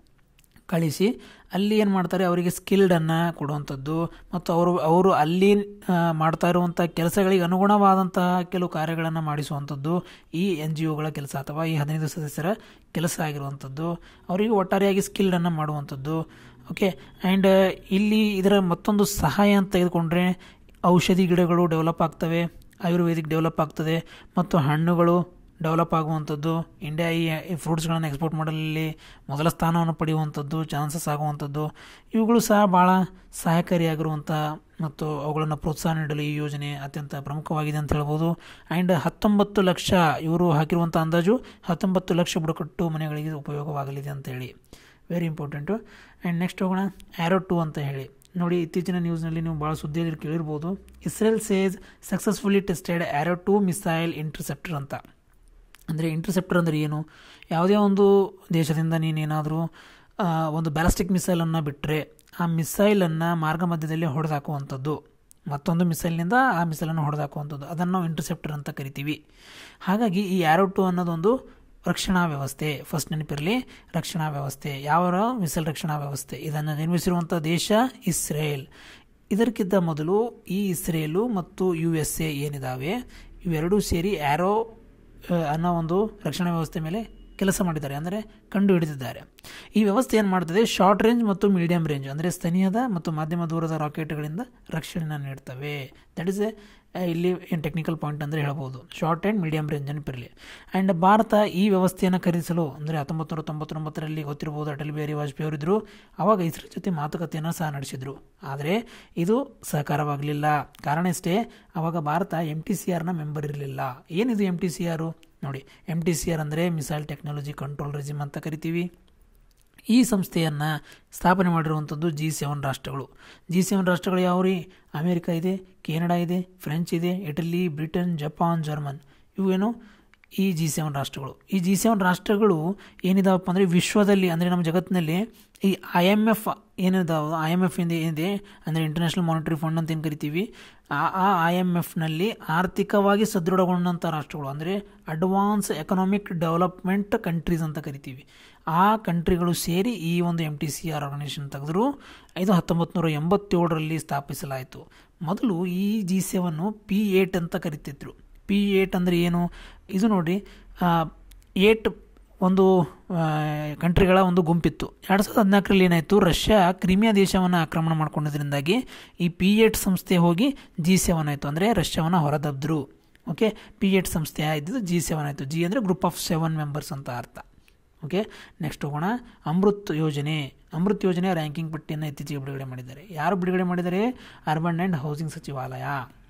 ಕಳಿಸಿ ಅಲ್ಲಿ ಏನು ಮಾಡ್ತಾರೆ ಅವರಿಗೆ ಸ್ಕಿಲ್ಡನ್ನು ಕೊಡುವಂಥದ್ದು ಮತ್ತು ಅವರು ಅವರು ಅಲ್ಲಿ ಮಾಡ್ತಾ ಇರುವಂಥ ಕೆಲಸಗಳಿಗೆ ಅನುಗುಣವಾದಂತಹ ಕೆಲವು ಕಾರ್ಯಗಳನ್ನು ಮಾಡಿಸುವಂಥದ್ದು ಈ ಎನ್ ಜಿ ಒಗಳ ಕೆಲಸ ಅಥವಾ ಈ ಹದಿನೈದು ಸದಸ್ಯರ ಕೆಲಸ ಆಗಿರುವಂಥದ್ದು ಅವರಿಗೆ ಒಟ್ಟಾರೆಯಾಗಿ ಸ್ಕಿಲ್ಡನ್ನು ಮಾಡುವಂಥದ್ದು ಓಕೆ ಆ್ಯಂಡ್ ಇಲ್ಲಿ ಇದರ ಮತ್ತೊಂದು ಸಹಾಯ ಅಂತ ತೆಗೆದುಕೊಂಡ್ರೆ ಔಷಧಿ ಗಿಡಗಳು ಡೆವಲಪ್ ಆಗ್ತವೆ ಆಯುರ್ವೇದಿಕ್ ಡೆವಲಪ್ ಆಗ್ತದೆ ಮತ್ತು ಹಣ್ಣುಗಳು ಡೆವಲಪ್ ಆಗುವಂಥದ್ದು ಇಂಡಿಯಾ ಈ ಫ್ರೂಟ್ಸ್ಗಳನ್ನು ಎಕ್ಸ್ಪೋರ್ಟ್ ಮಾಡಲಲ್ಲಿ ಮೊದಲ ಸ್ಥಾನವನ್ನು ಪಡೆಯುವಂಥದ್ದು ಚಾನ್ಸಸ್ ಆಗುವಂಥದ್ದು ಇವುಗಳು ಸಹ ಭಾಳ ಸಹಾಯಕಾರಿಯಾಗಿರುವಂಥ ಮತ್ತು ಅವುಗಳನ್ನು ಪ್ರೋತ್ಸಾಹ ನೀಡಲು ಈ ಯೋಜನೆ ಅತ್ಯಂತ ಪ್ರಮುಖವಾಗಿದೆ ಅಂತ ಹೇಳ್ಬೋದು ಆ್ಯಂಡ್ ಹತ್ತೊಂಬತ್ತು ಲಕ್ಷ ಇವರು ಹಾಕಿರುವಂಥ ಅಂದಾಜು ಹತ್ತೊಂಬತ್ತು ಲಕ್ಷ ಬುಡಕಟ್ಟು ಮನೆಗಳಿಗೆ ಉಪಯೋಗವಾಗಲಿದೆ ಅಂತ ಹೇಳಿ ವೆರಿ ಇಂಪಾರ್ಟೆಂಟು ಆ್ಯಂಡ್ ನೆಕ್ಸ್ಟ್ ಹೋಗೋಣ ಆ್ಯರೋ ಟು ಅಂತ ಹೇಳಿ ನೋಡಿ ಇತ್ತೀಚಿನ ನ್ಯೂಸ್ನಲ್ಲಿ ನೀವು ಭಾಳ ಸುದ್ದಿಯಲ್ಲಿ ಕೇಳಿರ್ಬೋದು Israel says successfully tested arrow two missile interceptor ಅಂತ ಅಂದರೆ ಇಂಟರ್ಸೆಪ್ಟರ್ ಅಂದರೆ ಏನು ಯಾವುದೇ ಒಂದು ದೇಶದಿಂದ ನೀನೇನಾದರೂ ಒಂದು ಬ್ಯಾಲಿಸ್ಟಿಕ್ ಮಿಸೈಲನ್ನು ಬಿಟ್ಟರೆ ಆ ಮಿಸೈಲನ್ನು ಮಾರ್ಗ ಮಧ್ಯದಲ್ಲಿ ಹೊಡೆದಾಕುವಂಥದ್ದು ಮತ್ತೊಂದು ಮಿಸೈಲ್ನಿಂದ ಆ ಮಿಸೈಲನ್ನು ಹೊಡೆದಾಕುವಂಥದ್ದು ಅದನ್ನು ನಾವು ಇಂಟರ್ಸೆಪ್ಟರ್ ಅಂತ ಕರಿತೀವಿ ಹಾಗಾಗಿ ಈ ಆ್ಯರೋ ಟು ಅನ್ನೋದೊಂದು ರಕ್ಷಣಾ ವ್ಯವಸ್ಥೆ ಫಸ್ಟ್ ನೆನಪಿರಲಿ ರಕ್ಷಣಾ ವ್ಯವಸ್ಥೆ ಯಾವ ಮಿಸೈಲ್ ರಕ್ಷಣಾ ವ್ಯವಸ್ಥೆ ಇದನ್ನು ನಿರ್ಮಿಸಿರುವಂಥ ದೇಶ ಇಸ್ರೇಲ್ ಇದಕ್ಕಿಂತ ಮೊದಲು ಈ ಇಸ್ರೇಲು ಮತ್ತು ಯು ಎಸ್ ಎ ಏನಿದ್ದಾವೆ ಇವೆರಡೂ ಸೇರಿ ಆ್ಯರೋ ಅನ್ನೋ ಒಂದು ರಕ್ಷಣಾ ವ್ಯವಸ್ಥೆ ಮೇಲೆ ಕೆಲಸ ಮಾಡಿದ್ದಾರೆ ಅಂದರೆ ಕಂಡು ಹಿಡಿದಿದ್ದಾರೆ ಈ ವ್ಯವಸ್ಥೆ ಏನು ಮಾಡ್ತದೆ ಶಾರ್ಟ್ ರೇಂಜ್ ಮತ್ತು ಮೀಡಿಯಂ ರೇಂಜ್ ಅಂದರೆ ಸ್ಥಳೀಯದ ಮತ್ತು ಮಾಧ್ಯಮ ದೂರದ ರಾಕೆಟ್ಗಳಿಂದ ರಕ್ಷಣೆಯನ್ನು ನೀಡ್ತವೆ ದಟ್ ಇಸ್ ಎ ಇಲ್ಲಿ ಏನು ಟೆಕ್ನಿಕಲ್ ಪಾಯಿಂಟ್ ಅಂದರೆ ಹೇಳ್ಬೋದು ಶಾರ್ಟ್ ಆ್ಯಂಡ್ ಮೀಡಿಯಂ ರೇಂಜ್ ನೆನಪಿರಲಿ ಆ್ಯಂಡ್ ಭಾರತ ಈ ವ್ಯವಸ್ಥೆಯನ್ನು ಖರೀದಿಸಲು ಅಂದರೆ ಹತ್ತೊಂಬತ್ತು ನೂರ ತೊಂಬತ್ತೊಂಬತ್ತರಲ್ಲಿ ಗೊತ್ತಿರ್ಬೋದು ಅಟಲ್ ಬಿಹಾರಿ ವಾಜಪೇಯಿ ಅವರಿದ್ದರು ಆವಾಗ ಇಸ್ರೋ ಜೊತೆ ಮಾತುಕತೆಯನ್ನು ಸಹ ನಡೆಸಿದರು ಆದರೆ ಇದು ಸಹಕಾರವಾಗಲಿಲ್ಲ ಕಾರಣ ಇಷ್ಟೇ ಆವಾಗ ಭಾರತ ಎಮ್ ಟಿ ಸಿ ಆರ್ನ ಮೆಂಬರ್ ಇರಲಿಲ್ಲ ಏನಿದು ಎಮ್ ಟಿ ಸಿ ಆರು ನೋಡಿ ಎಮ್ ಟಿ ಸಿ ಆರ್ ಅಂದರೆ ಮಿಸೈಲ್ ಟೆಕ್ನಾಲಜಿ ಕಂಟ್ರೋಲ್ ರೆಜಿಮ್ ಅಂತ ಕರಿತೀವಿ ಈ ಸಂಸ್ಥೆಯನ್ನು ಸ್ಥಾಪನೆ ಮಾಡಿರುವಂಥದ್ದು ಜಿ ಸೆವೆನ್ ರಾಷ್ಟ್ರಗಳು ಜಿ ಸೆವೆನ್ ರಾಷ್ಟ್ರಗಳು ಯಾವ್ರಿ ಅಮೇರಿಕಾ ಇದೆ ಕೆನಡಾ ಇದೆ ಫ್ರೆಂಚ್ ಇದೆ ಇಟಲಿ ಬ್ರಿಟನ್ ಜಪಾನ್ ಜರ್ಮನ್ ಇವೇನು ಈ ಜಿ ಸೆವೆನ್ ರಾಷ್ಟ್ರಗಳು ಈ ಜಿ ಸೆವೆನ್ ರಾಷ್ಟ್ರಗಳು ಏನಿದಾವಪ್ಪ ಅಂದರೆ ವಿಶ್ವದಲ್ಲಿ ಅಂದರೆ ನಮ್ಮ ಜಗತ್ತಿನಲ್ಲಿ ಈ ಐ ಎಮ್ ಎಫ್ ಏನಿದಾವೆ ಐ ಎಮ್ ಎಫ್ ಇಂದ ಏನಿದೆ ಅಂದರೆ ಇಂಟರ್ನ್ಯಾಷನಲ್ ಮಾನಿಟರಿ ಫಂಡ್ ಅಂತ ಏನು ಕರಿತೀವಿ ಆ ಆ ಐ ಎಮ್ ಎಫ್ನಲ್ಲಿ ಆರ್ಥಿಕವಾಗಿ ಸದೃಢಗೊಂಡಂಥ ರಾಷ್ಟ್ರಗಳು ಅಂದರೆ ಅಡ್ವಾನ್ಸ್ ಎಕನಾಮಿಕ್ ಡೆವಲಪ್ಮೆಂಟ್ ಕಂಟ್ರೀಸ್ ಅಂತ ಕರಿತೀವಿ ಆ ಕಂಟ್ರಿಗಳು ಸೇರಿ ಈ ಒಂದು M T C R organisation ತೆಗೆದ್ರು ಇದು ಹತ್ತೊಂಬತ್ತು ನೂರ ಎಂಬತ್ತೇಳರಲ್ಲಿ ಸ್ಥಾಪಿಸಲಾಯಿತು ಮೊದಲು ಈ ಜಿ ಸೆವನ್ನು ಪಿ ಏಟ್ ಅಂತ ಕರಿತಿದ್ರು ಪಿ ಏಟ್ ಅಂದರೆ ಏನು ಇದು ನೋಡಿ ಏಟ್ ಒಂದು ಕಂಟ್ರಿಗಳ ಒಂದು ಗುಂಪಿತ್ತು ಎರಡು ಸಾವಿರದ ಹದಿನಾಲ್ಕರಲ್ಲಿ ಏನಾಯಿತು ರಷ್ಯಾ ಕ್ರಿಮಿಯಾ ದೇಶವನ್ನು ಆಕ್ರಮಣ ಮಾಡ್ಕೊಂಡಿದ್ದರಿಂದಾಗಿ ಈ ಪಿ ಏಟ್ ಸಂಸ್ಥೆ ಹೋಗಿ ಜಿ ಸೆವೆನ್ ಆಯಿತು ಅಂದರೆ ರಷ್ಯಾವನ್ನು ಹೊರದಬ್ದ್ರು ಓಕೆ ಪಿ ಏಟ್ ಸಂಸ್ಥೆ ಇದ್ದಿದ್ದು ಜಿ ಸೆವೆನ್ ಆಯಿತು ಜಿ ಅಂದರೆ ಗ್ರೂಪ್ ಆಫ್ ಸೆವೆನ್ ಮೆಂಬರ್ಸ್ ಅಂತ ಅರ್ಥ ಓಕೆ ನೆಕ್ಸ್ಟ್ ಹೋಗೋಣ ಅಮೃತ್ ಯೋಜನೆ ಅಮೃತ್ ಯೋಜನೆ ರ್ಯಾಂಕಿಂಗ್ ಪಟ್ಟಿಯನ್ನು ಇತ್ತೀಚೆಗೆ ಬಿಡುಗಡೆ ಮಾಡಿದ್ದಾರೆ ಯಾರು ಬಿಡುಗಡೆ ಮಾಡಿದ್ದಾರೆ ಅರ್ಬನ್ ಆ್ಯಂಡ್ ಹೌಸಿಂಗ್ ಸಚಿವಾಲಯ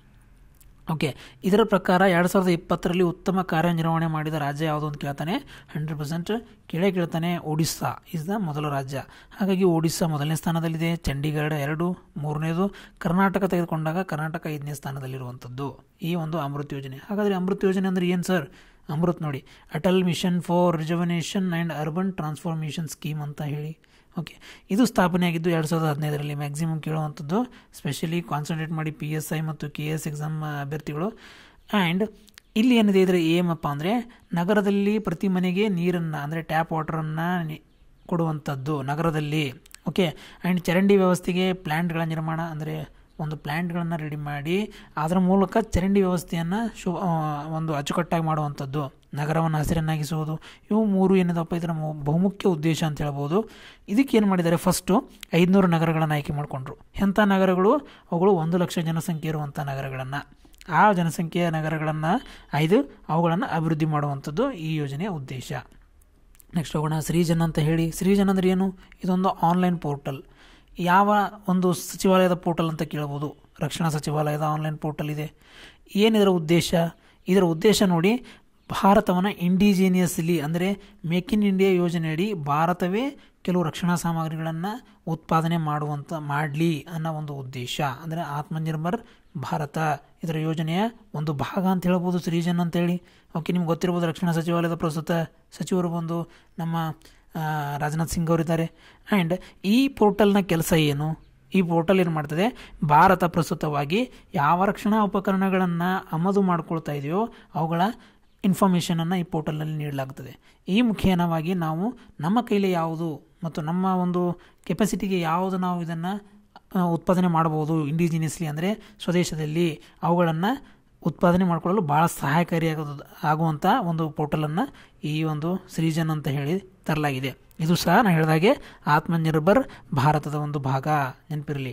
ಓಕೆ ಇದರ ಪ್ರಕಾರ ಎರಡು ಸಾವಿರದ ಇಪ್ಪತ್ತರಲ್ಲಿ ಉತ್ತಮ ಕಾರ್ಯನಿರ್ವಹಣೆ ಮಾಡಿದ ರಾಜ್ಯ ಯಾವುದು ಅಂತ ಕೇಳ್ತಾನೆ ಹಂಡ್ರೆಡ್ ಪರ್ಸೆಂಟ್ ಕೇಳೇ ಕೇಳ್ತಾನೆ ಒಡಿಸ್ಸಾ ಇಸ್ ದ ಮೊದಲ ರಾಜ್ಯ ಹಾಗಾಗಿ ಒಡಿಸ್ಸಾ ಮೊದಲನೇ ಸ್ಥಾನದಲ್ಲಿದೆ ಚಂಡೀಗಢ ಎರಡು ಮೂರನೇದು ಕರ್ನಾಟಕ ತೆಗೆದುಕೊಂಡಾಗ ಕರ್ನಾಟಕ ಐದನೇ ಸ್ಥಾನದಲ್ಲಿರುವಂಥದ್ದು ಈ ಒಂದು ಅಮೃತ್ ಯೋಜನೆ ಹಾಗಾದರೆ ಅಮೃತ್ ಯೋಜನೆ ಅಂದರೆ ಏನು ಸರ್ ಅಮೃತ್ ನೋಡಿ Atal mission for rejuvenation and urban transformation scheme ಅಂತ ಹೇಳಿ ಓಕೆ ಇದು ಸ್ಥಾಪನೆಯಾಗಿದ್ದು ಎರಡು ಸಾವಿರದ ಹದಿನೈದರಲ್ಲಿ ಮ್ಯಾಕ್ಸಿಮಮ್ ಕೇಳುವಂಥದ್ದು ಸ್ಪೆಷಲಿ ಕಾನ್ಸಂಟ್ರೇಟ್ ಮಾಡಿ ಪಿ ಎಸ್ ಐ ಮತ್ತು ಕೆ ಎಸ್ ಎಕ್ಸಾಮ್ ಅಭ್ಯರ್ಥಿಗಳು ಆ್ಯಂಡ್ ಇಲ್ಲಿ ಏನಿದೆ ಇದರ ಏನಪ್ಪ ಅಂದರೆ ನಗರದಲ್ಲಿ ಪ್ರತಿ ಮನೆಗೆ ನೀರನ್ನು ಅಂದರೆ ಟ್ಯಾಪ್ ವಾಟರನ್ನು ಕೊಡುವಂಥದ್ದು ನಗರದಲ್ಲಿ ಓಕೆ ಆ್ಯಂಡ್ ಚರಂಡಿ ವ್ಯವಸ್ಥೆಗೆ ಪ್ಲ್ಯಾಂಟ್ಗಳ ನಿರ್ಮಾಣ ಅಂದರೆ ಒಂದು ಪ್ಲ್ಯಾಂಟ್ಗಳನ್ನು ರೆಡಿ ಮಾಡಿ ಅದರ ಮೂಲಕ ಚರಂಡಿ ವ್ಯವಸ್ಥೆಯನ್ನು ಶು ಒಂದು ಅಚ್ಚುಕಟ್ಟಾಗಿ ಮಾಡುವಂಥದ್ದು ನಗರವನ್ನು ಹಸಿರನ್ನಾಗಿಸುವುದು ಇವು ಮೂರು ಏನಿದಪ್ಪ ಇದರ ಬಹುಮುಖ್ಯ ಉದ್ದೇಶ ಅಂತ ಹೇಳ್ಬೋದು ಇದಕ್ಕೆ ಏನು ಮಾಡಿದ್ದಾರೆ ಫಸ್ಟು ಐದುನೂರು ನಗರಗಳನ್ನು ಆಯ್ಕೆ ಮಾಡಿಕೊಂಡ್ರು ಎಂಥ ನಗರಗಳು ಅವುಗಳು ಒಂದು ಲಕ್ಷ ಜನಸಂಖ್ಯೆ ಇರುವಂಥ ನಗರಗಳನ್ನು ಆ ಜನಸಂಖ್ಯೆಯ ನಗರಗಳನ್ನು ಆಯ್ದು ಅವುಗಳನ್ನು ಅಭಿವೃದ್ಧಿ ಮಾಡುವಂಥದ್ದು ಈ ಯೋಜನೆಯ ಉದ್ದೇಶ ನೆಕ್ಸ್ಟ್ ಹೋಗೋಣ ಸೃಜನ್ ಅಂತ ಹೇಳಿ ಸೃಜನ್ ಅಂದರೆ ಏನು ಇದೊಂದು ಆನ್ಲೈನ್ ಪೋರ್ಟಲ್ ಯಾವ ಒಂದು ಸಚಿವಾಲಯದ ಪೋರ್ಟಲ್ ಅಂತ ಕೇಳ್ಬೋದು ರಕ್ಷಣಾ ಸಚಿವಾಲಯದ ಆನ್ಲೈನ್ ಪೋರ್ಟಲ್ ಇದೆ ಏನಿದರ ಉದ್ದೇಶ ಇದರ ಉದ್ದೇಶ ನೋಡಿ ಭಾರತವನ್ನು ಇಂಡಿಜಿನಿಯಸ್ಲಿ ಅಂದರೆ ಮೇಕ್ ಇನ್ ಇಂಡಿಯಾ ಯೋಜನೆಯಡಿ ಭಾರತವೇ ಕೆಲವು ರಕ್ಷಣಾ ಸಾಮಗ್ರಿಗಳನ್ನು ಉತ್ಪಾದನೆ ಮಾಡುವಂಥ ಮಾಡಲಿ ಅನ್ನೋ ಒಂದು ಉದ್ದೇಶ ಅಂದರೆ ಆತ್ಮನಿರ್ಭರ್ ಭಾರತ ಇದರ ಯೋಜನೆಯ ಒಂದು ಭಾಗ ಅಂತ ಹೇಳ್ಬೋದು ಸೃಜನ್ ಅಂತೇಳಿ ಓಕೆ ನಿಮ್ಗೆ ಗೊತ್ತಿರ್ಬೋದು ರಕ್ಷಣಾ ಸಚಿವಾಲಯದ ಪ್ರಸ್ತುತ ಸಚಿವರು ಬಂದು ನಮ್ಮ ರಾಜನಾಥ್ ಸಿಂಗ್ ಅವರಿದ್ದಾರೆ ಆ್ಯಂಡ್ ಈ ಪೋರ್ಟಲ್ನ ಕೆಲಸ ಏನು ಈ ಪೋರ್ಟಲ್ ಏನು ಮಾಡ್ತದೆ ಭಾರತ ಪ್ರಸ್ತುತವಾಗಿ ಯಾವ ರಕ್ಷಣಾ ಉಪಕರಣಗಳನ್ನು ಆಮದು ಮಾಡ್ಕೊಳ್ತಾ ಇದೆಯೋ ಅವುಗಳ ಇನ್ಫಾರ್ಮೇಷನನ್ನು ಈ ಪೋರ್ಟಲ್ನಲ್ಲಿ ನೀಡಲಾಗ್ತದೆ ಈ ಮುಖೇನವಾಗಿ ನಾವು ನಮ್ಮ ಕೈಲಿ ಯಾವುದು ಮತ್ತು ನಮ್ಮ ಒಂದು ಕೆಪಾಸಿಟಿಗೆ ಯಾವುದು ನಾವು ಇದನ್ನು ಉತ್ಪಾದನೆ ಮಾಡ್ಬೋದು ಇಂಡಿಜಿನಿಯಸ್ಲಿ ಅಂದರೆ ಸ್ವದೇಶದಲ್ಲಿ ಅವುಗಳನ್ನು ಉತ್ಪಾದನೆ ಮಾಡಿಕೊಳ್ಳಲು ಭಾಳ ಸಹಾಯಕಾರಿಯಾಗೋದು ಆಗುವಂಥ ಒಂದು ಪೋರ್ಟಲನ್ನು ಈ ಒಂದು ಸೃಜನ್ ಅಂತ ಹೇಳಿ ತರಲಾಗಿದೆ ಇದು ಸಹ ನಾನು ಹೇಳಿದಾಗೆ ಆತ್ಮನಿರ್ಭರ್ ಭಾರತದ ಒಂದು ಭಾಗ ನೆನಪಿರಲಿ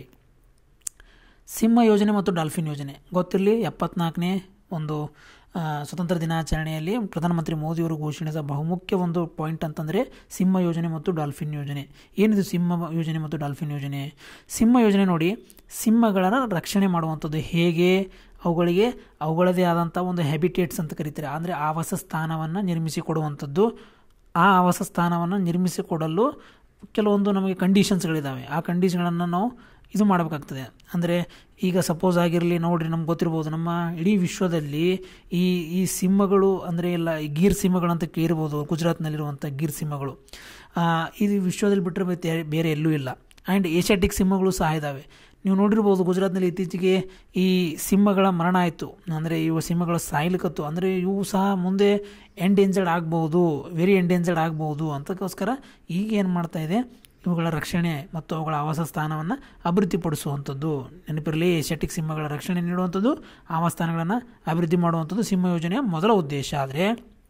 ಸಿಂಹ ಯೋಜನೆ ಮತ್ತು ಡಾಲ್ಫಿನ್ ಯೋಜನೆ ಗೊತ್ತಿರಲಿ ಎಪ್ಪತ್ನಾಲ್ಕನೇ ಒಂದು ಸ್ವತಂತ್ರ ದಿನಾಚರಣೆಯಲ್ಲಿ ಪ್ರಧಾನಮಂತ್ರಿ ಮೋದಿಯವರು ಘೋಷಣಿಸಿದ ಬಹುಮುಖ್ಯ ಒಂದು ಪಾಯಿಂಟ್ ಅಂತಂದರೆ ಸಿಂಹ ಯೋಜನೆ ಮತ್ತು ಡಾಲ್ಫಿನ್ ಯೋಜನೆ ಏನಿದು ಸಿಂಹ ಯೋಜನೆ ಮತ್ತು ಡಾಲ್ಫಿನ್ ಯೋಜನೆ ಸಿಂಹ ಯೋಜನೆ ನೋಡಿ ಸಿಂಹಗಳನ್ನು ರಕ್ಷಣೆ ಮಾಡುವಂಥದ್ದು ಹೇಗೆ ಅವುಗಳಿಗೆ ಅವುಗಳದೇ ಆದಂಥ ಒಂದು ಹ್ಯಾಬಿಟೇಟ್ಸ್ ಅಂತ ಕರೀತಾರೆ ಅಂದರೆ ಆವಾಸ ಸ್ಥಾನವನ್ನು ನಿರ್ಮಿಸಿಕೊಡುವಂಥದ್ದು ಆ ಆವಾಸ ಸ್ಥಾನವನ್ನು ನಿರ್ಮಿಸಿಕೊಡಲು ಕೆಲವೊಂದು ನಮಗೆ ಕಂಡೀಷನ್ಸ್ಗಳಿದ್ದಾವೆ ಆ ಕಂಡೀಷನ್ಗಳನ್ನು ನಾವು ಇದು ಮಾಡಬೇಕಾಗ್ತದೆ ಅಂದರೆ ಈಗ ಸಪೋಸ್ ಆಗಿರಲಿ ನೋಡಿರಿ ನಮ್ಗೆ ಗೊತ್ತಿರ್ಬೋದು ನಮ್ಮ ಇಡೀ ವಿಶ್ವದಲ್ಲಿ ಈ ಈ ಸಿಂಹಗಳು ಅಂದರೆ ಎಲ್ಲ ಗೀರ್ ಸಿಂಹಗಳು ಅಂತ ಕೇಳಿರ್ಬೋದು ಗುಜರಾತ್ನಲ್ಲಿರುವಂಥ ಗೀರ್ ಸಿಂಹಗಳು ಇದು ವಿಶ್ವದಲ್ಲಿ ಬಿಟ್ಟರೆ ಮತ್ತೆ ಬೇರೆ ಎಲ್ಲೂ ಇಲ್ಲ ಆ್ಯಂಡ್ ಏಷ್ಯಾಟಿಕ್ ಸಿಂಹಗಳು ಸಹ ಇದ್ದಾವೆ ನೀವು ನೋಡಿರ್ಬೋದು ಗುಜರಾತ್ನಲ್ಲಿ ಇತ್ತೀಚೆಗೆ ಈ ಸಿಂಹಗಳ ಮರಣ ಆಯಿತು ಅಂದರೆ ಇವು ಸಿಂಹಗಳ ಸಾಯ್ಲಿಕತ್ತು ಅಂದರೆ ಇವು ಸಹ ಮುಂದೆ ಎಂಡೇಂಜರ್ಡ್ ಆಗ್ಬೋದು ವೆರಿ ಎಂಡೇಂಜರ್ಡ್ ಆಗ್ಬೋದು ಅಂತಕ್ಕೋಸ್ಕರ ಈಗ ಏನು ಮಾಡ್ತಾ ಇದೆ ಇವುಗಳ ರಕ್ಷಣೆ ಮತ್ತು ಅವುಗಳ ಆವಾಸ ಸ್ಥಾನವನ್ನು ಅಭಿವೃದ್ಧಿಪಡಿಸುವಂಥದ್ದು ನೆನಪಿರಲಿ ಏಷ್ಯಾಟಿಕ್ ಸಿಂಹಗಳ ರಕ್ಷಣೆ ನೀಡುವಂಥದ್ದು ಆವಾಸಸ್ಥಾನಗಳನ್ನು ಅಭಿವೃದ್ಧಿ ಮಾಡುವಂಥದ್ದು ಸಿಂಹ ಯೋಜನೆಯ ಮೊದಲ ಉದ್ದೇಶ ಆದರೆ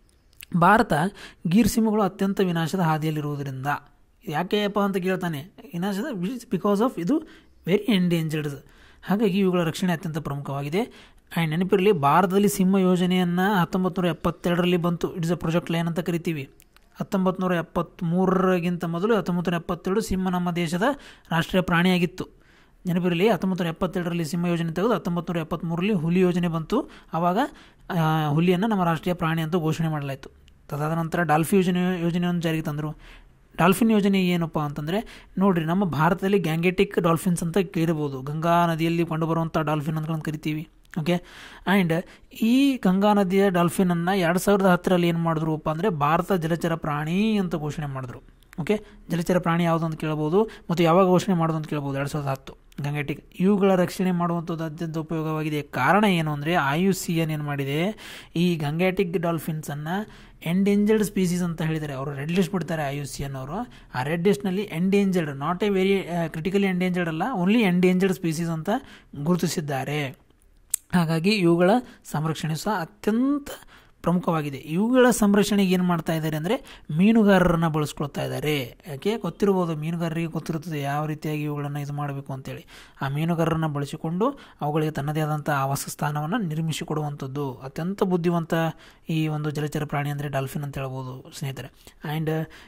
ಭಾರತ ಗೀರ್ ಸಿಂಹಗಳು ಅತ್ಯಂತ ವಿನಾಶದ ಹಾದಿಯಲ್ಲಿರುವುದರಿಂದ ಯಾಕೆಯಪ್ಪ ಅಂತ ಕೇಳ್ತಾನೆ ವಿನಾಶದ ಬಿಕಾಸ್ ಆಫ್ ಇದು ವೆರಿ ಎಂಡೇಂಜರ್ಡ್ ಹಾಗಾಗಿ ಇವುಗಳ ರಕ್ಷಣೆ ಅತ್ಯಂತ ಪ್ರಮುಖವಾಗಿದೆ ಆ್ಯಂಡ್ ನೆನಪಿರಲಿ ಭಾರತದಲ್ಲಿ ಸಿಂಹ ಯೋಜನೆಯನ್ನು ಹತ್ತೊಂಬತ್ತು ನೂರ ಎಪ್ಪತ್ತೆರಡರಲ್ಲಿ ಬಂತು ಇಟ್ಸ್ ಅ ಪ್ರಾಜೆಕ್ಟ್ ಲೈನ್ ಅಂತ ಕರಿತೀವಿ ಹತ್ತೊಂಬತ್ತು ನೂರ ಎಪ್ಪತ್ತ್ಮೂರರಿಗಿಂತ ಮೊದಲು ಹತ್ತೊಂಬತ್ತು ನೂರ ಎಪ್ಪತ್ತೆರಡು ಸಿಂಹ ನಮ್ಮ ದೇಶದ ರಾಷ್ಟ್ರೀಯ ಪ್ರಾಣಿಯಾಗಿತ್ತು ನೆನಪಿರಲಿ ಹತ್ತೊಂಬತ್ತು ನೂರ ಎಪ್ಪತ್ತೆರಡರಲ್ಲಿ ಸಿಂಹ ಯೋಜನೆ ತೆಗೆದು ಹತ್ತೊಂಬತ್ತು ನೂರ ಎಪ್ಪತ್ತ್ಮೂರರಲ್ಲಿ ಹುಲಿ ಯೋಜನೆ ಬಂತು ಆವಾಗ ಹುಲಿಯನ್ನು ನಮ್ಮ ರಾಷ್ಟ್ರೀಯ ಪ್ರಾಣಿ ಅಂತ ಘೋಷಣೆ ಮಾಡಲಾಯಿತು ತದಾದ ನಂತರ ಡಾಲ್ಫಿ ಯೋಜನೆ ಯೋಜನೆಯನ್ನು ಜಾರಿಗೆ ತಂದರು ಡಾಲ್ಫಿನ್ ಯೋಜನೆ ಏನಪ್ಪ ಅಂತಂದರೆ ನೋಡಿರಿ ನಮ್ಮ ಭಾರತದಲ್ಲಿ ಗ್ಯಾಂಗೆಟಿಕ್ ಡಾಲ್ಫಿನ್ಸ್ ಅಂತ ಕೇಳಿರ್ಬೋದು ಗಂಗಾ ನದಿಯಲ್ಲಿ ಕಂಡುಬರುವಂಥ ಡಾಲ್ಫಿನ್ ಅಂತ ಕರಿತೀವಿ ಓಕೆ ಆ್ಯಂಡ್ ಈ ಗಂಗಾ ನದಿಯ ಡಾಲ್ಫಿನನ್ನು ಎರಡು ಸಾವಿರದ ಹತ್ತರಲ್ಲಿ ಏನು ಮಾಡಿದ್ರುಪ್ಪ ಅಂದರೆ ಭಾರತ ಜಲಚರ ಪ್ರಾಣಿ ಅಂತ ಘೋಷಣೆ ಮಾಡಿದ್ರು ಓಕೆ ಜಲಚರ ಪ್ರಾಣಿ ಯಾವುದು ಅಂತ ಕೇಳ್ಬೋದು ಮತ್ತು ಯಾವಾಗ ಘೋಷಣೆ ಮಾಡೋದು ಅಂತ ಕೇಳ್ಬೋದು ಎರಡು ಸಾವಿರದ ಹತ್ತು ಗಂಗೆಟಿಕ್ ಇವುಗಳ ರಕ್ಷಣೆ ಮಾಡುವಂಥದ್ದು ಅತ್ಯಂತ ಉಪಯೋಗವಾಗಿದೆ ಕಾರಣ ಏನು ಅಂದರೆ ಐ ಯು ಸಿ ಎನ್ ಏನು ಮಾಡಿದೆ ಈ ಗಂಗೆಟಿಕ್ ಡಾಲ್ಫಿನ್ಸನ್ನು ಎಂಡೇಂಜರ್ಡ್ ಸ್ಪೀಸೀಸ್ ಅಂತ ಹೇಳಿದ್ದಾರೆ ಅವರು ರೆಡ್ ಲಿಸ್ಟ್ ಬಿಡ್ತಾರೆ ಐ ಯು ಸಿ ಎನ್ ಅವರು ಆ ರೆಡ್ ಲಿಸ್ಟ್ನಲ್ಲಿ endangered not a very critically endangered ಅಲ್ಲ ಓನ್ಲಿ ಎಂಡೇಂಜರ್ಡ್ ಸ್ಪೀಸೀಸ್ ಅಂತ ಗುರುತಿಸಿದ್ದಾರೆ ಹಾಗಾಗಿ ಇವುಗಳ ಸಂರಕ್ಷಣೆ ಸಹ ಅತ್ಯಂತ ಪ್ರಮುಖವಾಗಿದೆ ಇವುಗಳ ಸಂರಕ್ಷಣೆಗೆ ಏನು ಮಾಡ್ತಾ ಇದ್ದಾರೆ ಅಂದರೆ ಮೀನುಗಾರರನ್ನು ಬಳಸ್ಕೊಳ್ತಾ ಇದ್ದಾರೆ ಯಾಕೆ ಗೊತ್ತಿರ್ಬೋದು ಮೀನುಗಾರರಿಗೆ ಗೊತ್ತಿರುತ್ತದೆ ಯಾವ ರೀತಿಯಾಗಿ ಇವುಗಳನ್ನು ಇದು ಮಾಡಬೇಕು ಅಂತೇಳಿ ಆ ಮೀನುಗಾರರನ್ನು ಬಳಸಿಕೊಂಡು ಅವುಗಳಿಗೆ ತನ್ನದೇ ಆದಂಥ ಆವಾಸ ಸ್ಥಾನವನ್ನು ನಿರ್ಮಿಸಿಕೊಡುವಂಥದ್ದು ಅತ್ಯಂತ ಬುದ್ಧಿವಂತ ಈ ಒಂದು ಜಲಚರ ಪ್ರಾಣಿ ಅಂದರೆ ಡಾಲ್ಫಿನ್ ಅಂತ ಹೇಳ್ಬೋದು ಸ್ನೇಹಿತರೆ ಆ್ಯಂಡ್